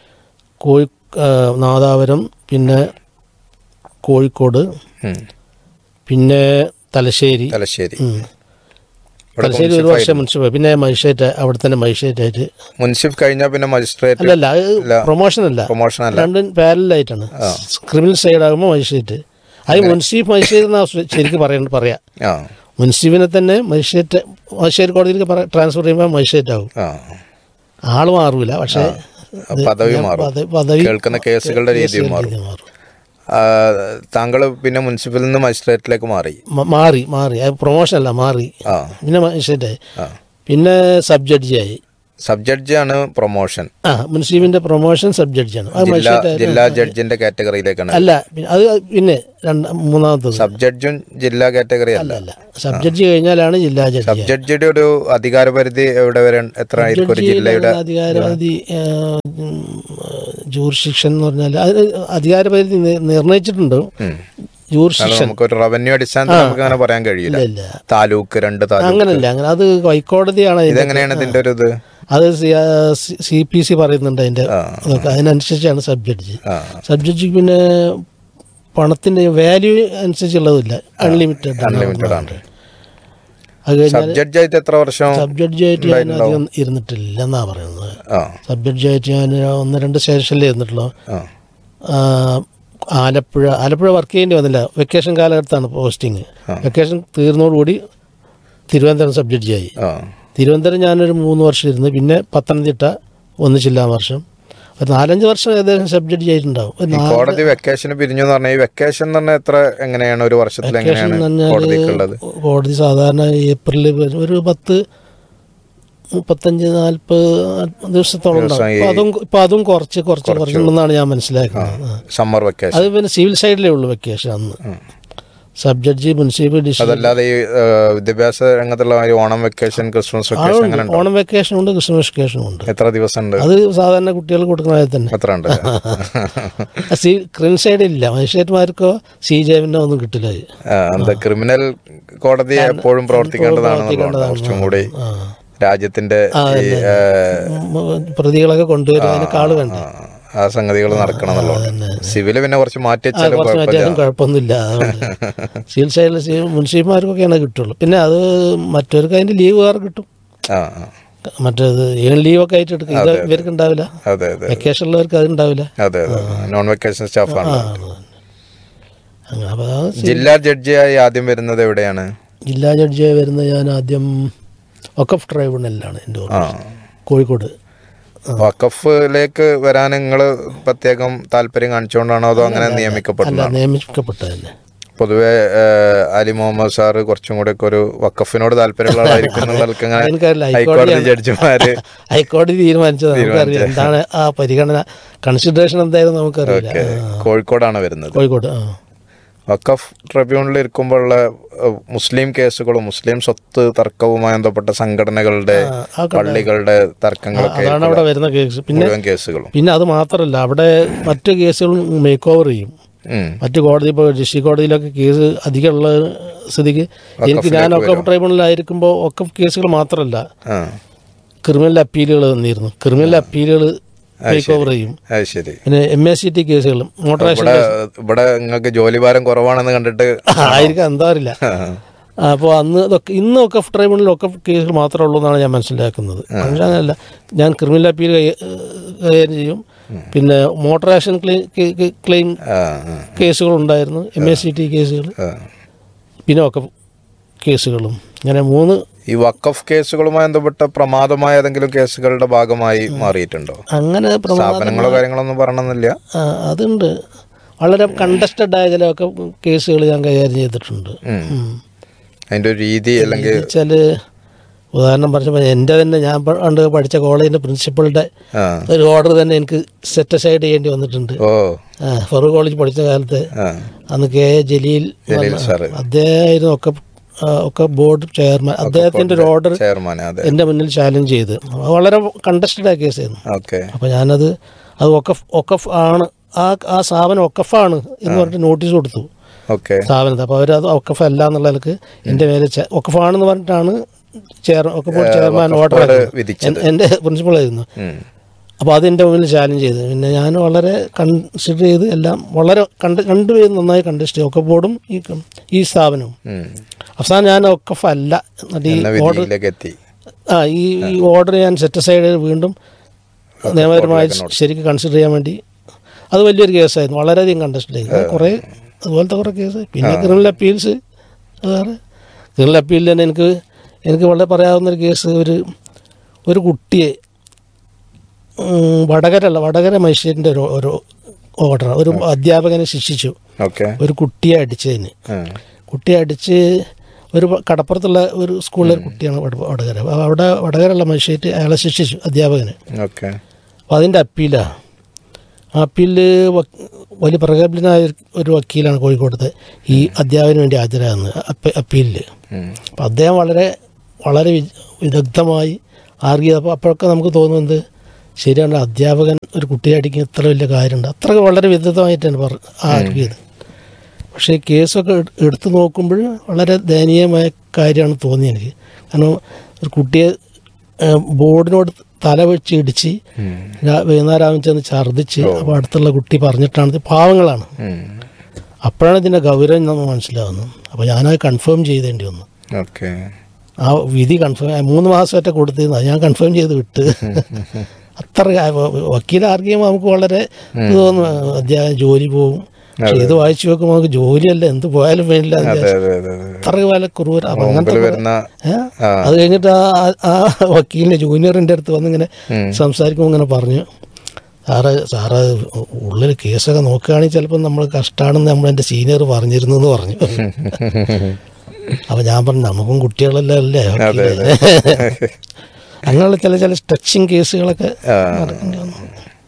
കോഴി ആ, നാദാപുരം പിന്നെ കോഴിക്കോട് ഉം. പിന്നെ തലശ്ശേരി തലശ്ശേരി ഉം. ഇവിടെ തലശ്ശേരി ഒരു വർഷം മുൻസിപ്പൽ പിന്നെ മജിസ്ട്രേറ്റ് അവിടെ തന്നെ മജിസ്ട്രേറ്റ് ആയിട്ട് മുൻസിഫ് കഴിഞ്ഞാൽ പിന്നെ മജിസ്ട്രേറ്റ് അല്ലല്ല അത് പ്രൊമോഷൻ അല്ല പ്രൊമോഷൻ അല്ല രണ്ടും പാരലായിട്ടാണ് ക്രിമിനൽ സൈഡ് ആകുമ്പോൾ മജിസ്ട്രേറ്റ് അത് മുൻസിഫ് മജിസ്ട്രേറ്റ് എന്നാ ശരിക്കും പറയണ്ട പറയാം ആ മുൻസിഫിനെ തന്നെ മജിസ്ട്രേറ്റ് മജിസ്ട്രേറ്റ് കോടതിയിലേക്ക് പറ- ട്രാൻസ്ഫർ ചെയ്യുമ്പോൾ മജിസ്ട്രേറ്റ് ആകും ആ ആള് മാറൂല പക്ഷേ ഇത് പദവി ഞാൻ മാറും. പദ- പദവി കേൾക്കുന്ന കേസുകളുടെ രീതിയും മാറും. രീതി മാറും താങ്കൾ പിന്നെ മുനിസിപ്പലിൽ നിന്ന് മജിസ്ട്രേറ്റിലേക്ക് മാറി മ- മാറി മാറി അത് പ്രൊമോഷൻ അല്ല മാറി ആ പിന്നെ മജിസ്ട്രേറ്റ് ആയി ആ പിന്നെ സബ് ജഡ്ജിയായി സബ് ജഡ്ജാണ് പ്രൊമോഷൻ ആ മുൻസീബിന്റെ പ്രൊമോഷൻ സബ് ജഡ്ജിയാണ് അത് ജില്ലാ മജിസ്ട്രേറ്റ് ജില്ലാ ജഡ്ജിന്റെ കാറ്റഗറിയിലേക്കാണ് അല്ല പിന്നെ അത് പിന്നെ രണ്ട് മൂന്നാമത്തത് സബ് ജഡ്ജും ജില്ലാ കാറ്റഗറി അല്ല അല്ല സബ് ജഡ്ജി കഴിഞ്ഞാലാണ് ജില്ലാ ജഡ്ജി സബ് ജഡ്ജിയുടെ ഒരു അധികാര പരിധി എവിടെ വരെ എത്ര ആയിരിക്കും ഒരു ജില്ലയുടെ അധികാരപരിധി ജൂറിസ്ഡിക്ഷൻ എന്ന് പറഞ്ഞാൽ അത് അധികാരപരിധി നി- നിർണയിച്ചിട്ടുണ്ട് ഉം. ജൂറിസ്ഡിക്ഷൻ നമുക്കൊരു റെവന്യൂ അടിസ്ഥാനത്തിൽ നമുക്ക് അങ്ങനെ പറയാൻ കഴിയില്ല ഇല്ല താലൂക്ക് രണ്ട് താലൂക്ക് അങ്ങനല്ല അങ്ങനെ അത് ഹൈക്കോടതിയാണ് അതിന്റെ ഇതെങ്ങനെയാണ് ഇതിന്റെ ഒരു ഇത് അത് സി പി സി പറയുന്നുണ്ട് അതിന്റെ അതൊക്കെ അതിനനുസരിച്ചാണ് സബ് ജഡ്ജി ആ സബ് ജഡ്ജിക്ക് പിന്നെ പണത്തിന്റെ വാല്യൂ അനുസരിച്ചുള്ളതില്ല അൺലിമിറ്റഡ് അൺലിമിറ്റഡ് ആണ് അത് കഴിഞ്ഞാൽ സബ് ജഡ്ജായിട്ട് എത്ര വർഷം സബ് ജഡ്ജിയായിട്ട് ഞാൻ അധികം ഇരുന്നിട്ടില്ല എന്നാ പറയുന്നത് ആ സബ് ജഡ്ജിയായിട്ട് ഞാൻ ഒന്ന് രണ്ട് സ്റ്റേഷനിലേ ഇരുന്നിട്ടുള്ളൂ ആ ആ, ആലപ്പുഴ ആലപ്പുഴ വർക്ക് ചെയ്യേണ്ടി വന്നില്ല വെക്കേഷൻ കാലഘട്ടത്താണ് പോസ്റ്റിങ് വെക്കേഷൻ തീർന്നതോടുകൂടി തിരുവനന്തപുരം സബ് ജഡ്ജിയായി ആ തിരുവനന്തപുരം ഞാനൊരു മൂന്ന് വർഷം ഇരുന്ന് പിന്നെ പത്തനംതിട്ട ഒന്നിച്ചില്ല വർഷം ഒരു നാലഞ്ച് വർഷം ഏകദേശം സബ് ജഡ്ജി ആയിട്ടുണ്ടാവും ഒരു ഈ നാ- കോടതി വെക്കേഷന് പിരിഞ്ഞു എന്ന് പറഞ്ഞാൽ ഈ വെക്കേഷൻ എന്ന് പറഞ്ഞാൽ എത്ര എങ്ങനെയാണ് ഒരു വർഷത്തിൽ വെക്കേഷൻ എങ്ങനെയാണ് എന്ന് പറഞ്ഞാല് കോടതിക്കുള്ളത് കോടതി സാധാരണ ഏപ്രിലിൽ വരും. ഒരു പത്ത് മുപ്പത്തഞ്ച് നാൽപ്പത് ദിവസത്തോളം ഉണ്ടാവും ഇപ്പൊ അതും ഇപ്പൊ അതും കുറച്ച് കുറച്ച് കുറച്ചുണ്ടെന്നാണ് ഞാൻ മനസ്സിലാക്കുന്നത് ആ. സമ്മർ വെക്കേഷൻ അത് പിന്നെ സിവിൽ സൈഡിലേ ഉള്ളൂ വെക്കേഷൻ അന്ന് സബ് ജഡ്ജി മുനിസിപ്പൽ ഡിസ്ട്രിക്ട് അതല്ലാതെ ഈ ആ, വിദ്യാഭ്യാസ രംഗത്തുള്ള ഈ ഓണം വെക്കേഷൻ ക്രിസ്മസ് വെക്കേഷൻ അങ്ങനെ ഉണ്ടോ ഓണം വെക്കേഷൻ ഉണ്ട് ക്രിസ്മസ് വെക്കേഷൻ ഉണ്ട് എത്ര ദിവസം ഉണ്ട് അത് സാധാരണ കുട്ടികൾ കൊടുക്കുന്നതായി തന്നെ എത്ര ഉണ്ട് സി ക്രിമിനൽ സൈഡ് ഇല്ല മജിസ്ട്രേറ്റ്മാർക്കോ സി ജെവിനോ ഒന്നും കിട്ടില്ല അത്. ആ, എന്താ ക്രിമിനൽ കോടതി എപ്പോഴും പ്രവർത്തിക്കേണ്ടതാണെന്നുള്ളതാണ് കുറച്ചും കൂടി ആ. രാജ്യത്തിന്റെ ഈ ആ, ഉം, പ്രതികളൊക്കെ കൊണ്ടുവരും അതിനൊക്കെ ആള് വേണ്ട ആ, ആ സംഗതികൾ നടക്കണം എന്നുള്ളതാണ് സിവില് പിന്നെ കുറച്ച് മാറ്റി വെച്ചാലും കുറച്ച് കുഴപ്പമില്ല മാറ്റിയാലും കുഴപ്പമൊന്നുമില്ല അതുകൊണ്ട് സിവിൽ സൈഡിൽ മുൻസിപ്പൽമാർക്കൊക്കെയാണ് കിട്ടുള്ളൂ പിന്നെ അത് മറ്റവർക്ക് അതിന്റെ ലീവ് വേറെ കിട്ടും ആ ആ. മറ്റേത് ഏൺ ലീവൊക്കെ ആയിട്ട് എടുക്കും ഇത് ഇവർക്ക് ഉണ്ടാവില്ല അതെ അതെ വെക്കേഷൻ ഉള്ളവർക്ക് അത് ഉണ്ടാവില്ല അതെ അതെ നോൺ വെക്കേഷൻ സ്റ്റാഫാണ് ആ, അത് തന്നെ. അങ്ങനെ അപ്പോൾ ആ ജില്ലാ ജഡ്ജിയായി ആദ്യം വരുന്നത് എവിടെയാണ് ജില്ലാ ജഡ്ജിയായി വരുന്ന ഞാൻ ആദ്യം വക്കഫ് ട്രൈബ്യൂണലിലാണ് എൻ്റെ ആ ഓർമ്മ കോഴിക്കോട് വഖഫിലേക്ക് വരാൻ നിങ്ങൾ പ്രത്യേകം താല്പര്യം കാണിച്ചുകൊണ്ടാണോ അതോ അങ്ങനെ അല്ല നിയമിക്കപ്പെടുന്നതാണ് നിയമിക്കപ്പെട്ട തന്നെ പൊതുവെ ഏഹ്, അലി മുഹമ്മദ് സാറ് കുറച്ചും കൂടെ ഒക്കെ ഒരു വഖഫിനോട് താല്പര്യമുള്ള ആളായിരിക്കും എന്നുള്ളവർക്ക് അങ്ങനെ എനിക്കറിയില്ല ഹൈക്കോടതി ഹൈക്കോടതിയാണ് ജഡ്ജിമാര് ഹൈക്കോടതി തീരുമാനിച്ചത് നമുക്കറിയാം എന്താണ് ആ പരിഗണന കൺസിഡറേഷൻ എന്തായാലും നമുക്കറിയില്ല ഒക്കെ ആ, കോഴിക്കോടാണ് വരുന്നത് കോഴിക്കോട് ആ വഖഫ് ട്രിബ്യൂണലിൽ ഇരിക്കുമ്പോഴുള്ള ഏഹ്, മുസ്ലിം കേസുകളും മുസ്ലിം സ്വത്ത് തർക്കവുമായി ബന്ധപ്പെട്ട സംഘടനകളുടെ ആ, ആ കണ്ട- പള്ളികളുടെ തർക്കങ്ങളൊക്കെ അതാണ് അവിടെ വരുന്ന കേസ് പിന്നെ മുഴുവൻ കേസുകളും പിന്നെ അത് മാത്രമല്ല അവിടെ മറ്റ് കേസുകളും മേക്ക് ഓവർ ചെയ്യും ഉം. മറ്റു കോടതി ഇപ്പോൾ ഡിസ്ട്രിക്ട് കോടതിയിലൊക്കെ കേസ് അധികമുള്ള സ്ഥിതിക്ക് എനിക്ക് ഞാൻ ഒക്കഫ് ട്രൈബ്യൂണലിലായിരിക്കുമ്പോൾ ഒക്കഫ് കേസുകൾ മാത്രമല്ല ആ ക്രിമിനൽ അപ്പീലുകൾ തന്നിരുന്നു ക്രിമിനൽ അപ്പീലുകൾ മേക്ക് ഓവർ ചെയ്യും അത് ശരി പിന്നെ എം എസ് സി ടി കേസുകളും മോട്ടോർ ആക്ഷൻ ഇവിടെ ഇവിടെ നിങ്ങൾക്ക് ജോലിഭാരം കുറവാണെന്ന് കണ്ടിട്ട് ആയിരിക്കാം എന്താ അറിയില്ല അപ്പോൾ അന്ന് ഇതൊക്കെ ഇന്ന് ഒക്കെ ട്രൈബ്യൂണലിൽ ഒക്കെ കേസുകൾ മാത്രമേ ഉള്ളൂ എന്നാണ് ഞാൻ മനസ്സിലാക്കുന്നത് പക്ഷേ അങ്ങനെയല്ല ഞാൻ ക്രിമിനൽ അപ്പീൽ കൈ- കൈകാര്യം ചെയ്യും പിന്നെ മോട്ടോർ ആക്ഷൻ ക്ലെയിം ക്ലെയിം ആ, ആ, കേസുകൾ ഉണ്ടായിരുന്നു എം എസ് സി ടി കേസുകൾ ആ. പിന്നെ ഒക്കെ കേസുകളും ഇങ്ങനെ മൂന്ന് ഈ വഖഫ് കേസുകളുമായി ബന്ധപ്പെട്ട പ്രമാദമായ ഏതെങ്കിലും കേസുകളുടെ ഭാഗമായി മാറിയിട്ടുണ്ടോ അങ്ങനെ പ്രമാ- സ്ഥാപനങ്ങളോ കാര്യങ്ങളോ ഒന്നും പറയണമെന്നില്ല ആ, അതുണ്ട് വളരെ കണ്ടസ്റ്റഡ് ആയ ചിലൊക്കെ കേസുകൾ ഞാൻ കൈകാര്യം ചെയ്തിട്ടുണ്ട് ഉം. ഉം. അതിന്റെ ഒരു രീതി അല്ലെങ്കിൽ വെച്ചാൽ ഉദാഹരണം പറഞ്ഞപ്പോൾ എൻ്റെ തന്നെ ഞാൻ പണ്ട് പഠിച്ച കോളേജിൻ്റെ പ്രിൻസിപ്പളുടെ ആ ഒരു ഓർഡർ തന്നെ എനിക്ക് സെറ്റ് സൈഡ് ചെയ്യേണ്ടി വന്നിട്ടുണ്ട് ഓ ആ, ഫറൂഖ് കോളേജ് പഠിച്ച കാലത്ത് ആ അന്ന് കെ എ ജലീൽ ജലീൽ വന്ന- സാറ് അദ്ദേഹമായിരുന്നു ഒക്കെ ആ, ഒക്കെ ബോർഡ് ചെയർമാൻ അദ്ദേഹത്തിൻ്റെ ഒരു ഓർഡർ ചെയർമാൻ അതെ എൻ്റെ മുന്നിൽ ചാലഞ്ച് ചെയ്ത് അത് വളരെ കണ്ടസ്റ്റഡ് ആയ കേസായിരുന്നു ഓക്കെ അപ്പോൾ ഞാനത് അത് ഒക്കഫ് ഒക്കഫ് ആണ് ആ ആ സ്ഥാപനം ഒക്കഫാണ് എന്ന് പറഞ്ഞിട്ട് നോട്ടീസ് കൊടുത്തു ഓക്കെ സ്ഥാപനത്തെ അപ്പോൾ അവരത് ഒക്കഫ് അല്ല എന്നുള്ള നിലക്ക് എൻ്റെ മേലെ ചെ- ഒക്കഫാണെന്ന് പറഞ്ഞിട്ടാണ് ചെയർ ഒക്കെ ബോർഡ് ചെയർമാൻ ഓർഡർ ബോർഡ് വിധിച്ചത്. എൻ്റെ പ്രിൻസിപ്പളായിരുന്നു ഉം. അപ്പോൾ അതെൻ്റെ മുന്നിൽ ചാലഞ്ച് ചെയ്തു പിന്നെ ഞാൻ വളരെ കൺസിഡർ ചെയ്ത് എല്ലാം വളരെ കണ്ട് രണ്ടുപേരും നന്നായി കണ്ടിഷ്ടം ഒക്കെ ബോർഡും ഈ കം- ഈ സ്ഥാപനവും ഉം. അവസാനം ഞാൻ ഒക്കഫ് അല്ല എന്നിട്ട് ഈ എന്ന ഓർഡർ വിധിയിലേക്ക് എത്തി ആ ഈ ഈ ഓർഡർ ഞാൻ സെറ്റ് സൈഡ് വീണ്ടും നിയമപരമായി ശരിക്കും കൺസിഡർ ചെയ്യാൻ വേണ്ടി അത് വലിയൊരു കേസായിരുന്നു വളരെയധികം കണ്ടസ്റ്റ് ചെയ്തു അത് കുറേ അതുപോലത്തെ കുറേ കേസ് പിന്നെ ക്രിമിനൽ അപ്പീൽസ് വേറെ ക്രിമിനൽ അപ്പീലിൽ തന്നെ എനിക്ക് എനിക്ക് വളരെ പറയാവുന്ന ഒരു കേസ് ഒരു ഒരു കുട്ടിയെ ഉം, വടകരല്ല വടകര മജിസ്ട്രേറ്റിൻ്റെ ഒരു ഒരു ഓർഡർ ഒരു അധ്യാപകനെ ശിക്ഷിച്ചു ഓക്കെ ഒരു കുട്ടിയെ അടിച്ചതിന് ഉം. കുട്ടിയെ അടിച്ച് ഒരു കടപ്പുറത്തുള്ള ഒരു സ്കൂളിലെ ഒരു കുട്ടിയാണ് വട- വടകര അപ്പോൾ അവിടെ വടകരയുള്ള മജിസ്ട്രേറ്റ് അയാളെ ശിക്ഷിച്ചു അധ്യാപകന് ഓക്കെ അപ്പോൾ അതിൻ്റെ അപ്പീലാണ് ആ അപ്പീലിൽ വലിയ പ്രഗത്ഭനായ ഒരു- ഒരു വക്കീലാണ് കോഴിക്കോട്ടത്തെ ഈ അധ്യാപകന് വേണ്ടി ഹാജരാകുന്നത് അപ്പ- അപ്പീലിൽ അപ്പം അദ്ദേഹം വളരെ വളരെ വി- വിദഗ്ധമായി ആർഗ്യ അപ്പോൾ അപ്പോഴൊക്കെ നമുക്ക് തോന്നുന്നത് ശരിയാണ് അധ്യാപകൻ ഒരു കുട്ടിയെ അടിക്കുന്ന ഇത്ര വലിയ കാര്യമുണ്ട് അത്ര വളരെ വിദഗ്ധമായിട്ടാണ് പറ ആർഗ്യത് പക്ഷേ ഈ കേസൊക്കെ എട്- എടുത്തു നോക്കുമ്പോൾ വളരെ ദയനീയമായ കാര്യമാണ് തോന്നി എനിക്ക് കാരണം ഒരു കുട്ടിയെ ഏഹ്, ബോർഡിനോട് തല വെച്ച് ഇടിച്ച് രാ- വൈകുന്നേരം ചെന്ന് ഛർദ്ദിച്ച് അപ്പോൾ അടുത്തുള്ള കുട്ടി പറഞ്ഞിട്ടാണ് ഇത് പാവങ്ങളാണ് അപ്പോഴാണ് ഇതിൻ്റെ ഗൗരവം നമ്മൾ മനസ്സിലാവുന്നത് അപ്പോൾ ഞാനത് കൺഫേം ചെയ്തേണ്ടി വന്നു ഓക്കെ ആ വിധി കൺഫേം മൂന്ന് മാസമായിട്ട് കൊടുത്തിരുന്നു അത് ഞാൻ കൺഫേം ചെയ്ത് വിട്ട് അത്ര കാ- വ- വക്കീൽ ആർഗ്യുമ്പോൾ നമുക്ക് വളരെ ഇത് തോന്നും അധ്യാപകം ജോലി പോകും പക്ഷെ ഇത് വായിച്ചു നോക്കുമ്പോൾ നമുക്ക് ജോലിയല്ല എന്ത് പോയാലും വേണ്ടില്ല എന്ന് അതെ വിചാരിച്ചു. അതെ അതെ അതെ അത്ര വില കുറൂര അപ്പം അങ്ങനത്തെ മുമ്പിൽ കുറെ- വരുന്ന ഏ? ആ. അത് കഴിഞ്ഞിട്ട് ആ ആ- ആ വക്കീലിന്റെ ജൂനിയറിന്റെ അടുത്ത് വന്ന് ഇങ്ങനെ സംസാരിക്കുമ്പോൾ ഇങ്ങനെ പറഞ്ഞു സാറ് സാറ് ഉള്ളിൽ കേസൊക്കെ നോക്കുകയാണെങ്കിൽ ചിലപ്പോൾ നമ്മൾ കഷ്ടമാണെന്ന് നമ്മൾ എൻ്റെ സീനിയർ പറഞ്ഞിരുന്നു എന്ന് പറഞ്ഞു അപ്പൊ ഞാൻ പറഞ്ഞു നമുക്കും കുട്ടികളെല്ലാം അല്ലേ വക്കീല്?" അങ്ങനെയുള്ള ചില ചില ടച്ചിങ് കേസുകളൊക്കെ നടക്കേണ്ടി വന്നു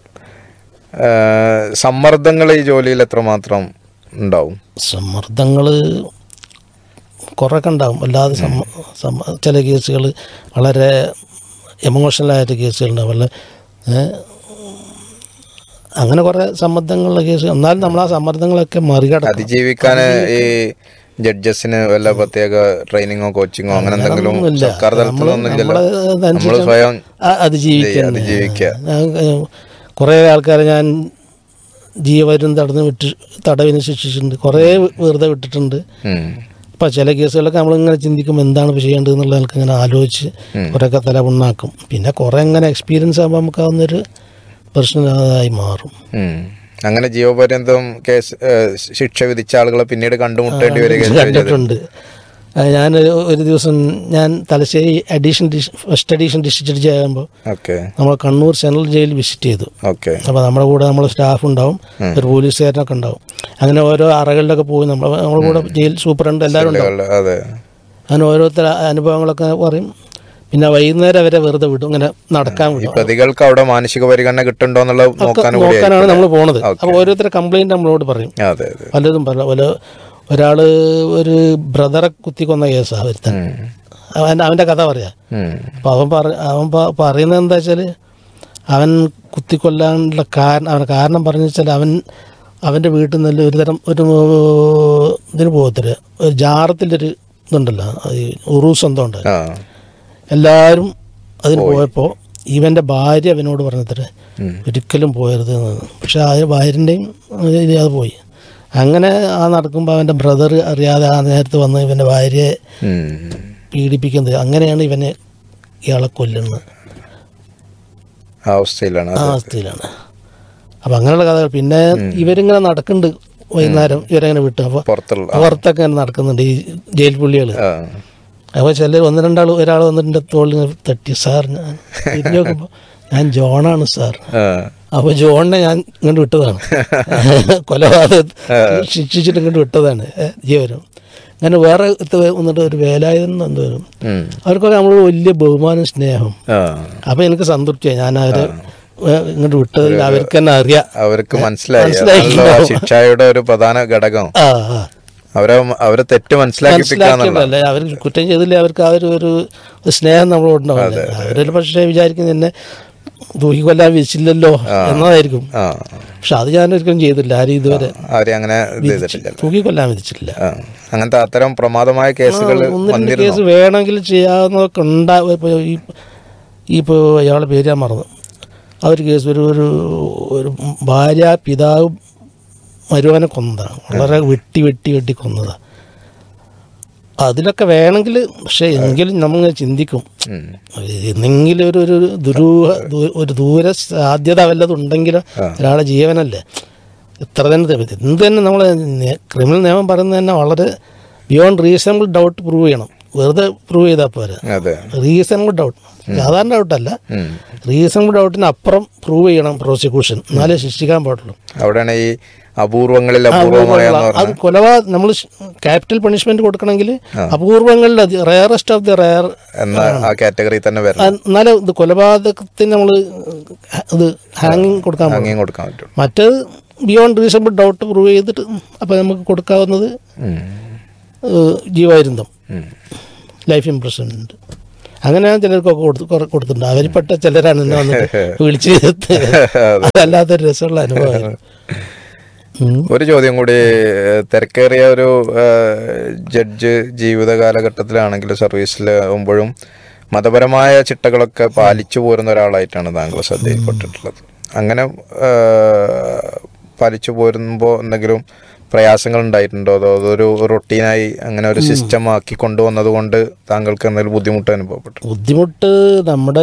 സമ്മർദ്ദങ്ങൾ ഈ ജോലിയിൽ എത്രമാത്രം ഉണ്ടാവും സമ്മർദ്ദങ്ങൾ കുറേയൊക്കെ ഉണ്ടാവും അല്ലാതെ സമ്മ സമ്മ ചില കേസുകൾ വളരെ എമോഷണലായിട്ട് കേസുകളുണ്ടാവും വല്ല ഏ, അങ്ങനെ കുറേ സമ്മർദ്ദങ്ങളുള്ള കേസ് എന്നാലും നമ്മൾ ആ സമ്മർദ്ദങ്ങളൊക്കെ മറികടക്കും അതിജീവിക്കാൻ ഈ ജഡ്ജസിന് വല്ല പ്രത്യേക ട്രെയിനിങ്ങോ കോച്ചിങ്ങോ അങ്ങനെ എന്തെങ്കിലും അങ്ങനൊന്നുമില്ല. സർക്കാർ നമ്മള് തലത്തിലൊന്നുമില്ലല്ലോ നമ്മള് നമ്മൾ അതനുസരിച്ച് സ്വയം ആ- അതിജീവിക്കുക തന്നെ. അതിജീവിക്കുക. ഞാൻ, ഏ, കുറേ ആൾക്കാരെ ഞാൻ ജീവരും തടഞ്ഞ് വിട്ട് തടവിന് ശിക്ഷിച്ചിട്ടുണ്ട് കുറേ വെറുതെ വിട്ടിട്ടുണ്ട് ഉം. അപ്പം ചില കേസുകളൊക്കെ നമ്മളിങ്ങനെ ചിന്തിക്കും എന്താണ് ഇപ്പോൾ ചെയ്യേണ്ടത് എന്നുള്ള ആൾക്ക് ഇങ്ങനെ ആലോചിച്ച് കുറേയൊക്കെ തല പുണ്ണാക്കും പിന്നെ കുറേ ഇങ്ങനെ എക്സ്പീരിയൻസ് ആകുമ്പോൾ നമുക്ക് അതൊന്നൊരു പ്രശ്നമില്ലാതായി മാറും ഉം. അങ്ങനെ ജീവപര്യന്തം കേസ് ഏഹ്, ശിക്ഷ വിധിച്ച ആളുകളെ പിന്നീട് കണ്ടുമുട്ടേണ്ടി വരികയും ചെയ്തത് കണ്ടിട്ടുണ്ട് ആ, ഞാൻ ഒരു ഒരു ദിവസം ഞാൻ തലശ്ശേരി അഡീഷൻ ഡിഷ് ഫസ്റ്റ് അഡീഷൻ ഡിസ്ട്രിക്ട് ജഡ്ജി ആകുമ്പോൾ ഓക്കെ നമ്മൾ കണ്ണൂർ സെൻട്രൽ ജയിൽ വിസിറ്റ് ചെയ്തു ഓക്കെ അപ്പോൾ നമ്മുടെ കൂടെ നമ്മുടെ സ്റ്റാഫ് ഉണ്ടാവും ഒരു പോലീസുകാരനൊക്കെ ഉണ്ടാവും അങ്ങനെ ഓരോ അറകളിലൊക്കെ പോയി നമ്മൾ നമ്മുടെ കൂടെ ജയിൽ സൂപ്രണ്ട് എല്ലാവരും ഉണ്ടാവും അതെ അങ്ങനെ ഓരോരുത്തർ അനുഭവങ്ങളൊക്കെ പറയും പിന്നെ വൈകുന്നേരം വരെ വെറുതെ വിടും ഇങ്ങനെ നടക്കാൻ ഈ വിടും പ്രതികൾക്ക് അവിടെ മാനസിക പരിഗണന കിട്ടുന്നുണ്ടോ എന്നുള്ളത് ഒക്കെ നോക്കാനും നോക്കാനാണ് കൂടി നമ്മൾ പോണത് ഓക്കെ. അപ്പോൾ ഓരോരുത്തരെ കംപ്ലൈൻറ്റ് നമ്മളോട് പറയും അതെ അതെ പലതും പല പല ഒരാൾ ഒരു ബ്രദറെ കുത്തിക്കൊന്ന കേസാണ് ഒരുത്തൻ അവൻ അവൻ്റെ കഥ പറയാം ഉം. അപ്പോൾ അവൻ പറ അവൻ പ- പറയുന്നത് എന്താ വെച്ചാൽ അവൻ കുത്തിക്കൊല്ലാനുള്ള കാരണം അവൻ കാരണം പറഞ്ഞു വെച്ചാൽ അവൻ അവൻ്റെ വീട്ടിൽ നിന്ന് ഒരു തരം ഒരു ഇതിന് പോകത്തില്ല ഒരു ജാറത്തിലൊരു ഇതുണ്ടല്ലോ ഈ ഉറൂസ് എന്തോ ഉണ്ട് ആ എല്ലാവരും അതിന് പോയപ്പോൾ ഇവൻ്റെ ഭാര്യ അവനോട് പറഞ്ഞത്ര ഒരിക്കലും പോയരുത് എന്ന് പക്ഷെ ആ ഭാര്യൻ്റെയും ഇത് അത് പോയി അങ്ങനെ ആ നടക്കുമ്പോൾ അവൻ്റെ ബ്രദർ അറിയാതെ ആ നേരത്ത് വന്ന് ഇവൻ്റെ ഭാര്യയെ ഉം. പീഡിപ്പിക്കുന്നത് അങ്ങനെയാണ് ഇവനെ ഇയാളെ കൊല്ലുന്നത് ആ അവസ്ഥയിലാണ് ആ അത് അവസ്ഥയിലാണ് അപ്പം അങ്ങനെയുള്ള കഥകൾ പിന്നെ ഇവരിങ്ങനെ നടക്കുന്നുണ്ട് വൈകുന്നേരം ഇവരങ്ങനെ വിട്ടു അപ്പോൾ പുറത്തുള്ള പുറത്തൊക്കെ ഇങ്ങനെ നടക്കുന്നുണ്ട് ഈ ജയിൽ പുള്ളികൾ ആ. അപ്പോൾ ചിലർ ഒന്ന് രണ്ടാൾ ഒരാൾ വന്നിട്ട് തോളിൽ ഇങ്ങനെ തട്ടി സാർ ഞാൻ തിരിഞ്ഞ് നോക്കുമ്പോൾ ഞാൻ ജോണാണ് സാർ ആ. അപ്പോൾ ജോണിനെ ഞാൻ ഇങ്ങോട്ട് വിട്ടതാണ് കൊലപാതകം ശിക്ഷിച്ചിട്ട് ഇങ്ങോട്ട് വിട്ടതാണ് ഏ, ജീവനും അങ്ങനെ വേറെ ഒരുത്ത വന്നിട്ട് ഒരു വേലായുധൻ എന്തോ വരും ഉം. അവർക്കൊക്കെ നമ്മളോട് വലിയ ബഹുമാനം സ്നേഹം ആ. അപ്പോൾ എനിക്ക് സംതൃപ്തിയായി ഞാൻ അവരെ ഏ, ഇങ്ങോട്ട് വിട്ടതിൽ അവർക്ക് തന്നെ അറിയാം അവർക്ക് മനസ്സിലായി മനസ്സിലായി. അതാണല്ലോ ആ ശിക്ഷയുടെ ഒരു പ്രധാന ഘടകം ആ ആ അവരെ അവരെ തെറ്റ് മനസ്സിലാക്കിപ്പിക്കാന്നുള്ള മനസ്സിലാക്കിയതല്ല അവർ കുറ്റം ചെയ്തില്ല അവർക്ക് ആ ഒരു ഒരു സ്നേഹം നമ്മളോടുണ്ടാവില്ല അവരിൽ പക്ഷേ വിചാരിക്കുന്നത് എന്നെ തൂക്കിക്കൊല്ലാൻ വിധിച്ചില്ലല്ലോ എന്നതായിരിക്കും ആ പക്ഷെ അത് ഞാൻ ഒരിക്കലും ചെയ്തില്ല ആരും ഇതുവരെ അവരെ അങ്ങനെ ഇത് ചെയ്തിട്ടില്ല തൂക്കിക്കൊല്ലാൻ വിധിച്ചിട്ടില്ല ആ. അങ്ങനത്തെ അത്തരം പ്രമാദമായ കേസുകൾ ഒന്ന് രണ്ട് വന്നിരുന്നു കേസ് വേണമെങ്കിൽ ചെയ്യാവുന്നതൊക്കെ ഉണ്ടാ ഇപ്പോൾ ഈ ഈ ഇപ്പോൾ അയാളുടെ പേര് ഞാൻ മറന്നു ആ ഒരു കേസ് ഒരു ഒരു ഒരു ഭാര്യ പിതാവ് മരുവനെ കൊന്നതാണ് വളരെ വെട്ടി വെട്ടി വെട്ടി കൊന്നതാണ് അതിലൊക്കെ വേണമെങ്കിൽ പക്ഷേ എങ്കിലും നമ്മൾ ചിന്തിക്കും എന്തെങ്കിലും ഒരു ഒരു ദുരൂഹ ദൂ- ഒരു ദൂര സാധ്യത വല്ലതും ഉണ്ടെങ്കിലും ഒരാളെ ജീവനല്ലേ ഇത്ര തന്നെ തെളിവ്. എന്ത് തന്നെ നമ്മൾ ക്രിമിനൽ നിയമം പറയുന്നത് തന്നെ വളരെ ബിയോണ്ട് റീസണബിൾ ഡൗട്ട് പ്രൂവ് ചെയ്യണം വെറുതെ പ്രൂവ് ചെയ്താൽ പോരാ അതെ റീസണബിൾ ഡൗട്ട് സാധാരണ ഡൗട്ടല്ല ഉം. റീസണബിൾ ഡൗട്ടിന് അപ്പുറം പ്രൂവ് ചെയ്യണം പ്രോസിക്യൂഷൻ എന്നാലേ ശിക്ഷിക്കാൻ പാടുള്ളൂ അവിടെയാണ് ഈ അപൂർവങ്ങളിൽ ആ, അപൂർവമായ എന്ന് അത് പറഞ്ഞ കൊലപാതകം നമ്മൾ ക്യാപിറ്റൽ പണിഷ്മെന്റ് കൊടുക്കണമെങ്കിൽ അപൂർവങ്ങളിൽ റയറസ്റ്റ് ഓഫ് ദി റയർ എന്ന ആ കാറ്റഗറി തന്നെ വരണം എന്നാലും ഇത് കൊലപാതകത്തിന് നമ്മൾ ഇത് ഹാങ്ങിങ് കൊടുക്കാൻ പാടില്ല. അങ്ങേയും കൊടുക്കാൻ പറ്റും മറ്റേത് ബിയോണ്ട് റീസണബിൾ ഡൗട്ട് പ്രൂവ് ചെയ്തിട്ട് അപ്പോൾ നമുക്ക് കൊടുക്കാവുന്നത് ഉം. ഏഹ്, ജീവായിരുന്തം ഉം. ലൈഫ് ഇംപ്രഷൻമെന്റ് അങ്ങനെ ഞാൻ ചിലർക്കൊക്കെ കൊടുത്ത് കുറെ- കൊടുത്തിട്ടുണ്ട് അവരിൽപ്പെട്ട ചിലരാണ് എന്നെ വന്നിട്ട് വിളിച്ച് അതല്ലാത്തൊരു രസമുള്ള അനുഭവമായിരുന്നു ഉം. ഒരു ചോദ്യം കൂടി ഏഹ്, തിരക്കേറിയ ഒരു ഏഹ്, ജഡ്ജ് ജീവിത കാലഘട്ടത്തിലാണെങ്കിൽ സർവീസിൽ ആകുമ്പോഴും മതപരമായ ചിട്ടകളൊക്കെ പാലിച്ചു പോരുന്ന ഒരാളായിട്ടാണ് താങ്കൾ ശ്രദ്ധയിൽപ്പെട്ടിട്ടുള്ളത് അങ്ങനെ ഏഹ്, പാലിച്ചു പോരുമ്പോൾ എന്തെങ്കിലും പ്രയാസങ്ങൾ ഉണ്ടായിട്ടുണ്ടോ അതോ അതൊരു റൊട്ടീനായി അങ്ങനെ ഒരു സിസ്റ്റം ആക്കി കൊണ്ടുവന്നത് കൊണ്ട് താങ്കൾക്ക് എന്തെങ്കിലും ബുദ്ധിമുട്ട് അനുഭവപ്പെട്ടു ബുദ്ധിമുട്ട് നമ്മുടെ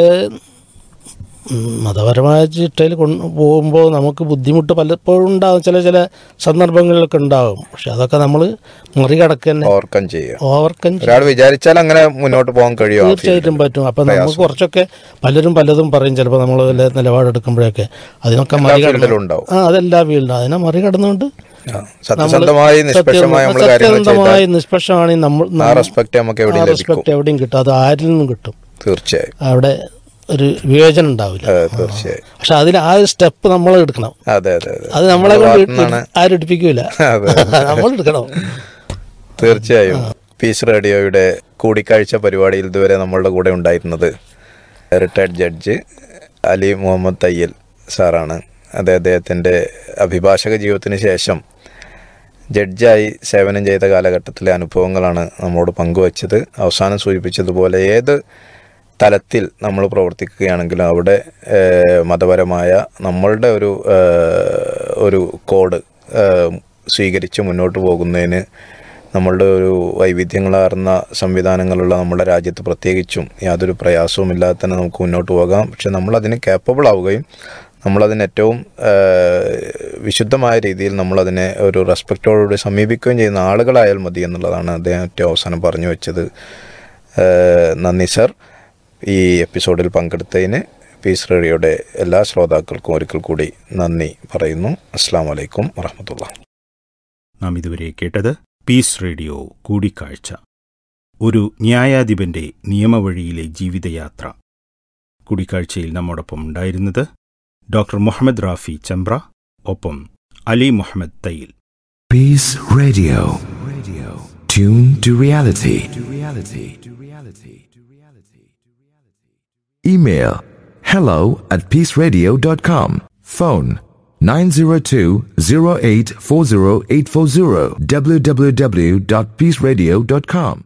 ഉം, മതപരമായ ചിട്ടയിൽ കൊണ്ട് പോകുമ്പോൾ നമുക്ക് ബുദ്ധിമുട്ട് പലപ്പോഴും ഉണ്ടാകും ചില ചില സന്ദർഭങ്ങളിലൊക്കെ ഉണ്ടാകും പക്ഷെ അതൊക്കെ നമ്മൾ മറികടക്കുക തന്നെ ഓവർകം ചെയ്യുക ഓവർകം ഒരാൾ വിചാരിച്ചാൽ അങ്ങനെ മുന്നോട്ട് പോകാൻ കഴിയുമോ ആ തീർച്ചയായിട്ടും ഫീൽഡിൽ? പറ്റും അപ്പം നമുക്ക് കുറച്ചൊക്കെ പലരും പലതും പറയും ചിലപ്പോൾ നമ്മൾ വല്ല നിലപാടെടുക്കുമ്പോഴൊക്കെ അതിനൊക്കെ എല്ലാ മറികടന്ന് ഫീൽഡിലും ഉണ്ടാവും ആ അതെല്ലാ ഫീൽഡും അതിനെ മറികടന്നുകൊണ്ട് ആ, സത്യസന്ധമായി നിഷ്പക്ഷമായി നമ്മൾ കാര്യങ്ങൾ ചെയ്താൽ സത്യസന്ധമായി നിഷ്പക്ഷമാണ് നമ്മൾ ആ റെസ്പെക്ട് നമുക്ക് എവിടെയും ലഭിക്കും റെസ്പെക്ട് എവിടെയും കിട്ടും അത് ആരിൽ നിന്നും കിട്ടും തീർച്ചയായും അവിടെ ഒരു വിവേചനം ഉണ്ടാവില്ല അതെ, തീർച്ചയായും പക്ഷെ അതിന് ആ ഒരു സ്റ്റെപ്പ് നമ്മൾ എടുക്കണം അതെ അതെ അതെ അത് നമ്മളെ നമ്മുടെ കൊണ്ട് ഭാഗത്തുനിന്നാണ് ആരും എടുപ്പിക്കൂല അതെ. നമ്മൾ എടുക്കണം തീർച്ചയായും പീസ് റേഡിയോയുടെ കൂടിക്കാഴ്ച പരിപാടിയിൽ ഇതുവരെ നമ്മളുടെ കൂടെ ഉണ്ടായിരുന്നത് റിട്ടയർഡ് ജഡ്ജ് അലി മുഹമ്മദ് തയ്യൽ സാറാണ് അത് അദ്ദേഹത്തിൻ്റെ അഭിഭാഷക ജീവിതത്തിന് ശേഷം ജഡ്ജായി സേവനം ചെയ്ത കാലഘട്ടത്തിലെ അനുഭവങ്ങളാണ് നമ്മോട് പങ്കുവച്ചത് അവസാനം സൂചിപ്പിച്ചതുപോലെ ഏത് തലത്തിൽ നമ്മൾ പ്രവർത്തിക്കുകയാണെങ്കിലും അവിടെ ഏഹ്, മതപരമായ നമ്മളുടെ ഒരു ഏഹ്, ഒരു കോഡ് ഏഹ്, സ്വീകരിച്ച് മുന്നോട്ട് പോകുന്നതിന് നമ്മളുടെ ഒരു വൈവിധ്യങ്ങളാർന്ന സംവിധാനങ്ങളുള്ള നമ്മുടെ രാജ്യത്ത് പ്രത്യേകിച്ചും യാതൊരു പ്രയാസവും ഇല്ലാതെ തന്നെ നമുക്ക് മുന്നോട്ട് പോകാം പക്ഷെ നമ്മളതിന് കേപ്പബിൾ ആവുകയും നമ്മളതിന് ഏറ്റവും ഏഹ്, വിശുദ്ധമായ രീതിയിൽ നമ്മളതിനെ ഒരു റെസ്പെക്റ്റോടുകൂടി സമീപിക്കുകയും ചെയ്യുന്ന ആളുകളായാൽ മതി എന്നുള്ളതാണ് അദ്ദേഹം ഏറ്റവും അവസാനം പറഞ്ഞു വെച്ചത് ഏഹ്, നന്ദി സർ ഈ എപ്പിസോഡിൽ പങ്കെടുത്തതിന് പീസ് റേഡിയോയുടെ എല്ലാ ശ്രോതാക്കൾക്കും ഒരിക്കൽ കൂടി നന്ദി പറയുന്നു അസ്സാം വലൈക്കും വറഹമത്തുള്ള നാം ഇതുവരെ കേട്ടത് പീസ് റേഡിയോ കൂടിക്കാഴ്ച ഒരു ന്യായാധിപന്റെ നിയമവഴിയിലെ ജീവിതയാത്ര കൂടിക്കാഴ്ചയിൽ നമ്മോടൊപ്പം ഉണ്ടായിരുന്നത് ഡോക്ടർ മുഹമ്മദ് റാഫി ചമ്പ്ര ഒപ്പം Ali Muhammad Thayyil Peace Radio. Radio. Tune to reality. To reality. To reality. To reality. Email hello at peaceradio.com. Phone 902-0840840 www.peaceradio.com.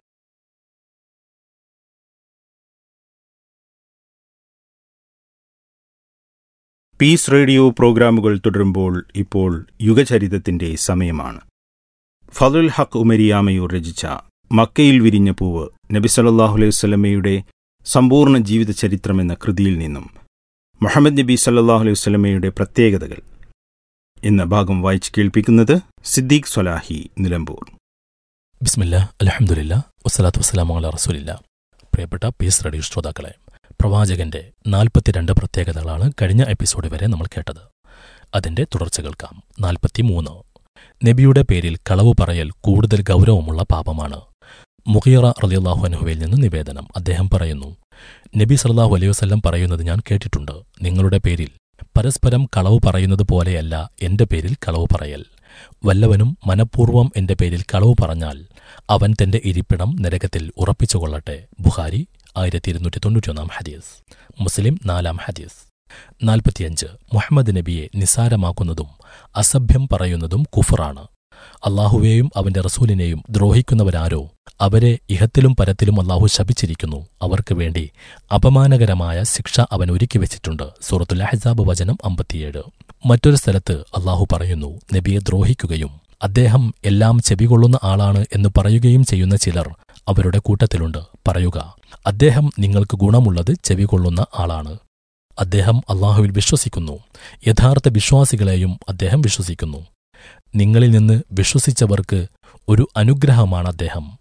Peace radio പ്രോഗ്രാമുകൾ തുടരുമ്പോൾ ഇപ്പോൾ യുഗചരിതത്തിന്റെ സമയമാണ് ഫതുൽ ഹക്ക് ഉമരിയാമയൂർ രചിച്ച മക്കയിൽ വിരിഞ്ഞ പൂവ് നബി സല്ലല്ലാഹു അലൈഹി വസല്ലമയുടെ സമ്പൂർണ്ണ ജീവിത ചരിത്രം എന്ന കൃതിയിൽ നിന്നും മുഹമ്മദ് നബി സല്ലല്ലാഹു അലൈഹി വസല്ലമയുടെ പ്രത്യേകതകൾ എന്ന ഭാഗം വായിച്ചു കേൾപ്പിക്കുന്നത് സിദ്ദീഖ് സ്വലാഹി നിലമ്പൂർ ബിസ്മില്ല അലഹമുല്ല വസ്സലാത്തു വസ്സലാമു അല റസൂലില്ല പ്രിയപ്പെട്ട പീസ് റേഡിയോ ശ്രോതാക്കളെ പ്രവാചകന്റെ നാൽപ്പത്തിരണ്ട് പ്രത്യേകതകളാണ് കഴിഞ്ഞ എപ്പിസോഡ് വരെ നമ്മൾ കേട്ടത് അതിന്റെ തുടർച്ച കേൾക്കാം നാൽപ്പത്തിമൂന്ന് നബിയുടെ പേരിൽ കളവ് പറയൽ കൂടുതൽ ഗൗരവമുള്ള പാപമാണ് മുഖിയറ റളിയല്ലാഹു അൻഹുവിൽ നിന്ന് നിവേദനം അദ്ദേഹം പറയുന്നു നബി സല്ലല്ലാഹു അലൈഹി വസല്ലം പറയുന്നത് ഞാൻ കേട്ടിട്ടുണ്ട് നിങ്ങളുടെ പേരിൽ പരസ്പരം കളവ് പറയുന്നത് പോലെയല്ല എന്റെ പേരിൽ കളവ് പറയൽ വല്ലവനും മനഃപൂർവ്വം എന്റെ പേരിൽ കളവ് പറഞ്ഞാൽ അവൻ തന്റെ ഇരിപ്പിടം നരകത്തിൽ ഉറപ്പിച്ചുകൊള്ളട്ടെ ബുഹാരി ആയിരത്തി ഇരുന്നൂറ്റി തൊണ്ണൂറ്റിയൊന്നാം ഹദീസ് മുസ്ലിം നാലാം ഹദീസ് നാൽപ്പത്തിയഞ്ച് മുഹമ്മദ് നബിയെ നിസാരമാക്കുന്നതും അസഭ്യം പറയുന്നതും കുഫറാണ് അള്ളാഹുവേയും അവന്റെ റസൂലിനെയും ദ്രോഹിക്കുന്നവരാരോ അവരെ ഇഹത്തിലും പരത്തിലും അള്ളാഹു ശപിച്ചിരിക്കുന്നു അവർക്ക് വേണ്ടി അപമാനകരമായ ശിക്ഷ അവൻ ഒരുക്കി വെച്ചിട്ടുണ്ട് സൂറത്തുൽ അഹ്സാബ് വചനം അമ്പത്തിയേഴ് മറ്റൊരു സ്ഥലത്ത് അള്ളാഹു പറയുന്നു നബിയെ ദ്രോഹിക്കുകയും അദ്ദേഹം എല്ലാം ചെവികൊള്ളുന്ന ആളാണ് എന്ന് പറയുകയും ചെയ്യുന്ന ചിലർ അവരുടെ കൂട്ടത്തിലുണ്ട് പറയുക അദ്ദേഹം നിങ്ങൾക്ക് ഗുണമുള്ളത് ചെവികൊള്ളുന്ന ആളാണ് അദ്ദേഹം അള്ളാഹുവിൽ വിശ്വസിക്കുന്നു യഥാർത്ഥ വിശ്വാസികളെയും അദ്ദേഹം വിശ്വസിക്കുന്നു നിങ്ങളിൽ നിന്ന് വിശ്വസിച്ചവർക്ക് ഒരു അനുഗ്രഹമാണ് അദ്ദേഹം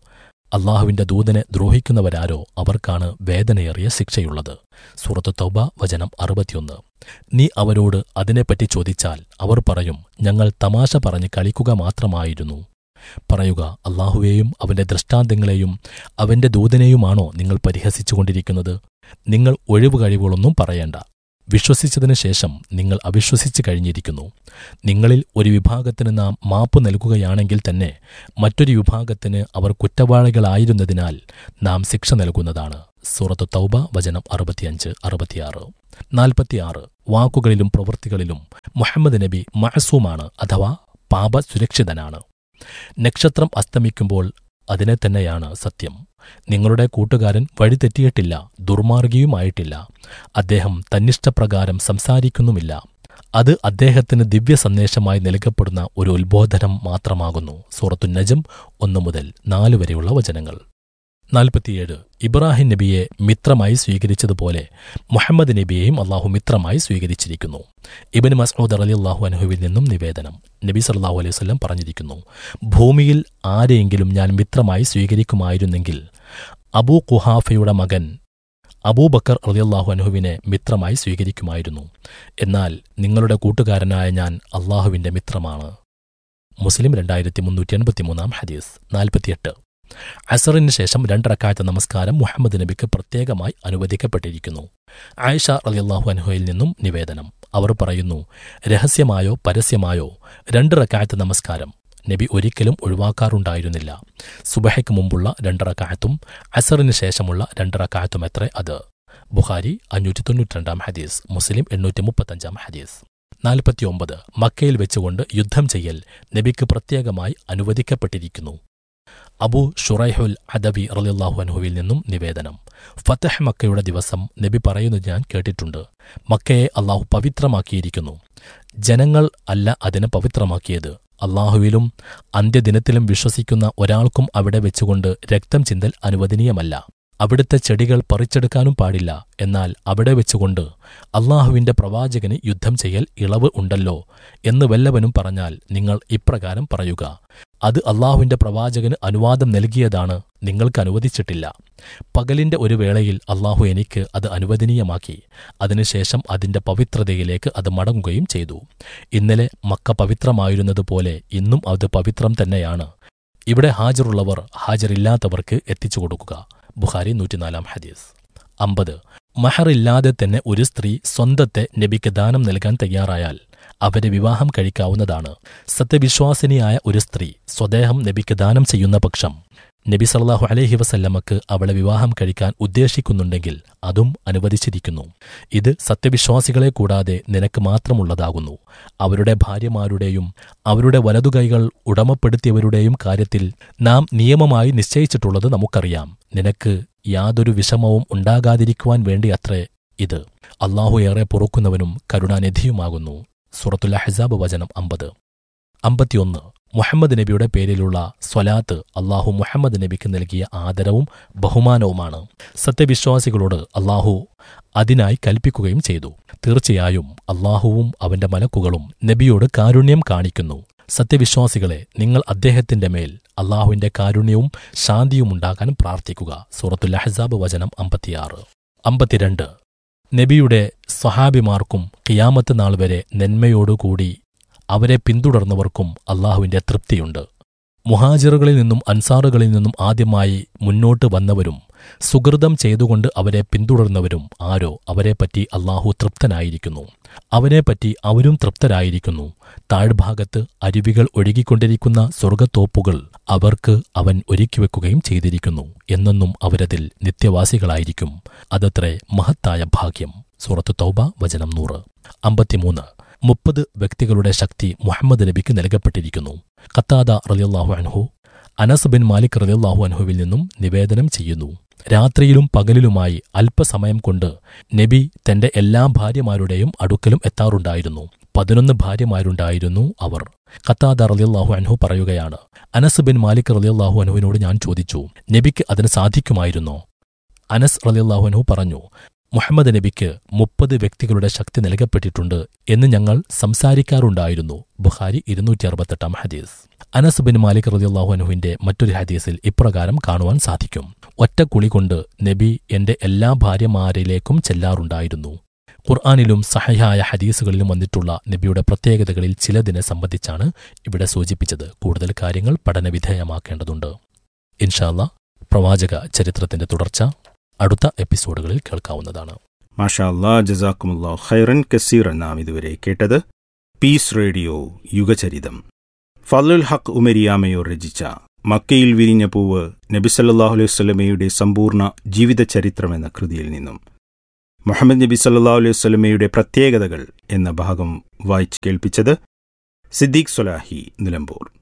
അള്ളാഹുവിന്റെ ദൂതനെ ദ്രോഹിക്കുന്നവരാരോ അവർക്കാണ് വേദനയേറിയ ശിക്ഷയുള്ളത് സൂറത്ത് തൗബ വചനം അറുപത്തിയൊന്ന് നീ അവരോട് അതിനെപ്പറ്റി ചോദിച്ചാൽ അവർ പറയും ഞങ്ങൾ തമാശ പറഞ്ഞ് കളിക്കുക മാത്രമായിരുന്നു പറയുക അള്ളാഹുവേയും അവന്റെ ദൃഷ്ടാന്തങ്ങളെയും അവന്റെ ദൂതനെയുമാണോ നിങ്ങൾ പരിഹസിച്ചുകൊണ്ടിരിക്കുന്നത് നിങ്ങൾ ഒഴിവ് കഴിവുകളൊന്നും പറയേണ്ട വിശ്വസിച്ചതിനു ശേഷം നിങ്ങൾ അവിശ്വസിച്ചു കഴിഞ്ഞിരിക്കുന്നു നിങ്ങളിൽ ഒരു വിഭാഗത്തിന് നാം മാപ്പ് നൽകുകയാണെങ്കിൽ തന്നെ മറ്റൊരു വിഭാഗത്തിന് അവർ കുറ്റവാളികളായിരുന്നതിനാൽ നാം ശിക്ഷ നൽകുന്നതാണ് സൂറത്ത് തൗബ വചനം അറുപത്തിയഞ്ച് അറുപത്തിയാറ് നാൽപ്പത്തിയാറ് വാക്കുകളിലും പ്രവൃത്തികളിലും മുഹമ്മദ് നബി മഹസൂമാണ് അഥവാ പാപ സുരക്ഷിതനാണ് നക്ഷത്രം അസ്തമിക്കുമ്പോൾ അതിനെ തന്നെയാണ് സത്യം നിങ്ങളുടെ കൂട്ടുകാരൻ വഴിതെറ്റിയിട്ടില്ല ദുർമാർഗിയുമായിട്ടില്ല അദ്ദേഹം തന്നിഷ്ടപ്രകാരം സംസാരിക്കുന്നുമില്ല അത് അദ്ദേഹത്തിന് ദിവ്യ സന്ദേശമായി നൽകപ്പെടുന്ന ഒരു ഉത്ബോധനം മാത്രമാകുന്നു സൂറത്തു നജം ഒന്നു മുതൽ നാല് വരെയുള്ള വചനങ്ങൾ നാൽപ്പത്തിയേഴ് ഇബ്രാഹിം നബിയെ മിത്രമായി സ്വീകരിച്ചതുപോലെ മുഹമ്മദ് നബിയെയും അള്ളാഹു മിത്രമായി സ്വീകരിച്ചിരിക്കുന്നു ഇബൻ മസ്ഊദ് അലി അള്ളാഹു അനഹുവിൽ നിന്നും നിവേദനം നബി സല്ലാഹു അലൈഹി വല്ലം പറഞ്ഞിരിക്കുന്നു ഭൂമിയിൽ ആരെയെങ്കിലും ഞാൻ മിത്രമായി സ്വീകരിക്കുമായിരുന്നെങ്കിൽ അബൂ കുഹാഫയുടെ മകൻ അബൂബക്കർ റളിയല്ലാഹു അൻഹുവിനെ മിത്രമായി സ്വീകരിക്കുമായിരുന്നു എന്നാൽ നിങ്ങളുടെ കൂട്ടുകാരനായ ഞാൻ അള്ളാഹുവിന്റെ മിത്രമാണ് മുസ്ലിം രണ്ടായിരത്തി മുന്നൂറ്റി എൺപത്തിമൂന്നാം ഹദീസ് നാൽപ്പത്തിയെട്ട് അസറിന് ശേഷം രണ്ടറക്കാലത്തെ നമസ്കാരം മുഹമ്മദ് നബിക്ക് പ്രത്യേകമായി അനുവദിക്കപ്പെട്ടിരിക്കുന്നു ആയിഷ റളിയല്ലാഹു അൻഹുയിൽ നിന്നും നിവേദനം അവർ പറയുന്നു രഹസ്യമായോ പരസ്യമായോ രണ്ട് റക്കായത്ത് നമസ്കാരം നബി ഒരിക്കലും ഒഴിവാക്കാറുണ്ടായിരുന്നില്ല സുബഹയ്ക്ക് മുമ്പുള്ള രണ്ടറക്കായത്തും അസറിന് ശേഷമുള്ള രണ്ടറക്കായത്തും എത്ര അത് ബുഖാരി അഞ്ഞൂറ്റി തൊണ്ണൂറ്റിരണ്ടാം ഹദീസ് മുസ്ലിം എണ്ണൂറ്റി മുപ്പത്തഞ്ചാം ഹദീസ് നാൽപ്പത്തിയൊമ്പത് മക്കയിൽ വെച്ചുകൊണ്ട് യുദ്ധം ചെയ്യൽ നബിക്ക് പ്രത്യേകമായി അനുവദിക്കപ്പെട്ടിരിക്കുന്നു അബു ഷുറൈഹുൽ അദവി റളിയല്ലാഹു അൻഹുവിൽ നിന്നും നിവേദനം ഫത്തഹ് മക്കയുടെ ദിവസം നബി പറയുന്നത് ഞാൻ കേട്ടിട്ടുണ്ട് മക്കയെ അള്ളാഹു പവിത്രമാക്കിയിരിക്കുന്നു ജനങ്ങൾ അല്ല അതിനെ പവിത്രമാക്കിയത് അള്ളാഹുവിലും അന്ത്യദിനത്തിലും വിശ്വസിക്കുന്ന ഒരാൾക്കും അവിടെ വെച്ചുകൊണ്ട് രക്തം ചിന്തൽ അനുവദനീയമല്ല അവിടുത്തെ ചെടികൾ പറിച്ചെടുക്കാനും പാടില്ല എന്നാൽ അവിടെ വെച്ചുകൊണ്ട് അള്ളാഹുവിന്റെ പ്രവാചകന് യുദ്ധം ചെയ്യൽ ഇളവ് ഉണ്ടല്ലോ എന്ന് വല്ലവനും പറഞ്ഞാൽ നിങ്ങൾ ഇപ്രകാരം പറയുക അത് അള്ളാഹുവിന്റെ പ്രവാചകന് അനുവാദം നൽകിയതാണ് നിങ്ങൾക്ക് അനുവദിച്ചിട്ടില്ല പകലിന്റെ ഒരു വേളയിൽ അള്ളാഹു എനിക്ക് അത് അനുവദനീയമാക്കി അതിനുശേഷം അതിന്റെ പവിത്രതയിലേക്ക് അത് മടങ്ങുകയും ചെയ്തു ഇന്നലെ മക്ക പവിത്രമായിരുന്നതുപോലെ ഇന്നും അത് പവിത്രം തന്നെയാണ് ഇവിടെ ഹാജറുള്ളവർ ഹാജറില്ലാത്തവർക്ക് എത്തിച്ചു കൊടുക്കുക ബുഖാരി നൂറ്റിനാലാം ഹദീസ് അമ്പത് മഹറില്ലാതെ തന്നെ ഒരു സ്ത്രീ സ്വന്തത്തെ നബിക്ക് ദാനം നൽകാൻ തയ്യാറായാൽ അവരെ വിവാഹം കഴിക്കാവുന്നതാണ് സത്യവിശ്വാസിനിയായ ഒരു സ്ത്രീ സ്വദേഹം നബിക്ക് ദാനം ചെയ്യുന്ന പക്ഷം നബി സല്ലാഹു അലൈഹി വസല്ലമക്ക് അവളെ വിവാഹം കഴിക്കാൻ ഉദ്ദേശിക്കുന്നുണ്ടെങ്കിൽ അതും അനുവദിച്ചിരിക്കുന്നു ഇത് സത്യവിശ്വാസികളെ കൂടാതെ നിനക്ക് മാത്രമുള്ളതാകുന്നു അവരുടെ ഭാര്യമാരുടെയും അവരുടെ വലതുകൈകൾ ഉടമപ്പെടുത്തിയവരുടെയും കാര്യത്തിൽ നാം നിയമമായി നിശ്ചയിച്ചിട്ടുള്ളത് നമുക്കറിയാം നിനക്ക് യാതൊരു വിഷമവും ഉണ്ടാകാതിരിക്കുവാൻ വേണ്ടി അത്രേ ഇത് അള്ളാഹു ഏറെ പൊറുക്കുന്നവനും കരുണാനിധിയുമാകുന്നു സുറത്തുൽ ഹസാബ് വചനം അമ്പത് അമ്പത്തിയൊന്ന് മുഹമ്മദ് നബിയുടെ പേരിലുള്ള സ്വലാത്ത് അള്ളാഹു മുഹമ്മദ് നബിക്ക് നൽകിയ ആദരവും ബഹുമാനവുമാണ് സത്യവിശ്വാസികളോട് അള്ളാഹു അതിനായി കൽപ്പിക്കുകയും ചെയ്തു തീർച്ചയായും അള്ളാഹുവും അവന്റെ മലക്കുകളും നബിയോട് കാരുണ്യം കാണിക്കുന്നു സത്യവിശ്വാസികളെ നിങ്ങൾ അദ്ദേഹത്തിന്റെ മേൽ അള്ളാഹുവിന്റെ കാരുണ്യവും ശാന്തിയും ഉണ്ടാകാൻ പ്രാർത്ഥിക്കുക സൂറത്തുൽ അഹ്സാബ് വചനം അമ്പത്തിയാറ് അമ്പത്തിരണ്ട് നബിയുടെ സ്വഹാബിമാർക്കും കിയാമത്ത് നാൾ വരെ നന്മയോടുകൂടി അവരെ പിന്തുടർന്നവർക്കും അള്ളാഹുവിന്റെ തൃപ്തിയുണ്ട് മുഹാജിറുകളിൽ നിന്നും അൻസാറുകളിൽ നിന്നും ആദ്യമായി മുന്നോട്ട് വന്നവരും സുഹൃതം ചെയ്തുകൊണ്ട് അവരെ പിന്തുടർന്നവരും ആരോ അവരെപ്പറ്റി അള്ളാഹു തൃപ്തനായിരിക്കുന്നു അവനെപ്പറ്റി അവരും തൃപ്തരായിരിക്കുന്നു താഴ്ഭാഗത്ത് അരുവികൾ ഒഴുകിക്കൊണ്ടിരിക്കുന്ന സ്വർഗത്തോപ്പുകൾ അവർക്ക് അവൻ ഒരുക്കിവെക്കുകയും ചെയ്തിരിക്കുന്നു എന്നെന്നും അവരതിൽ നിത്യവാസികളായിരിക്കും അതത്രേ മഹത്തായ ഭാഗ്യം സൂറത്ത് തൗബ വചനം നൂറ് അമ്പത്തിമൂന്ന് മുപ്പത് വ്യക്തികളുടെ ശക്തി മുഹമ്മദ് നബിക്ക് നൽകപ്പെട്ടിരിക്കുന്നു ഖത്താദ റലിയല്ലാഹു അൻഹു അനസ് ബിൻ മാലിക് റലിയല്ലാഹു അൻഹുവിൽ നിന്നും നിവേദനം ചെയ്യുന്നു രാത്രിയിലും പകലിലുമായി അല്പസമയം കൊണ്ട് നബി തന്റെ എല്ലാ ഭാര്യമാരുടെയും അടുക്കലും എത്താറുണ്ടായിരുന്നു പതിനൊന്ന് ഭാര്യമാരുണ്ടായിരുന്നു അവർ ഖത്താദ റലിയല്ലാഹു അൻഹു പറയുകയാണ് അനസ് ബിൻ മാലിക് റലിയല്ലാഹു അൻഹുവിനോട് ഞാൻ ചോദിച്ചു നബിക്ക് അതിന് സാധിക്കുമായിരുന്നോ അനസ് റലിയല്ലാഹു അൻഹു പറഞ്ഞു മുഹമ്മദ് നബിക്ക് മുപ്പത് വ്യക്തികളുടെ ശക്തി നൽകപ്പെട്ടിട്ടുണ്ട് എന്ന് ഞങ്ങൾ സംസാരിക്കാറുണ്ടായിരുന്നു ബുഖാരി ഇരുന്നൂറ്റി അറുപത്തെട്ടാം ഹദീസ് അനസ് ബിൻ മാലിക് റളിയല്ലാഹു അൻഹുവിന്റെ മറ്റൊരു ഹദീസിൽ ഇപ്രകാരം കാണുവാൻ സാധിക്കും ഒറ്റ കുളി കൊണ്ട് നബി എന്റെ എല്ലാ ഭാര്യമാരിലേക്കും ചെല്ലാറുണ്ടായിരുന്നു ഖുർആാനിലും സഹയായ ഹദീസുകളിലും വന്നിട്ടുള്ള നബിയുടെ പ്രത്യേകതകളിൽ ചിലതിനെ സംബന്ധിച്ചാണ് ഇവിടെ സൂചിപ്പിച്ചത് കൂടുതൽ കാര്യങ്ങൾ പഠനവിധേയമാക്കേണ്ടതുണ്ട് ഇൻഷാല്ല പ്രവാചക ചരിത്രത്തിന്റെ തുടർച്ച അടുത്ത എപ്പിസോഡുകളിൽ കേൾക്കാവുന്നതാണ് മാഷാ അല്ലാ ജസാക്കുമുല്ലാ ഖൈറൻ കസീർ നാം ഇതുവരെ കേട്ടത് പീസ് റേഡിയോ യുഗചരിതം ഫലുൽ ഹക്ക് ഉമരിയാമയോർ രചിച്ച മക്കയിൽ വിരിഞ്ഞ പൂവ് നബിസല്ലാഹു അലൈഹി വസ്ലമയുടെ സമ്പൂർണ്ണ ജീവിത ചരിത്രം എന്ന കൃതിയിൽ നിന്നും മുഹമ്മദ് നബി സല്ലാഹു അലൈഹി വസ്ലമയുടെ പ്രത്യേകതകൾ എന്ന ഭാഗം വായിച്ച് കേൾപ്പിച്ചത് സിദ്ദീഖ് സൊലാഹി നിലമ്പൂർ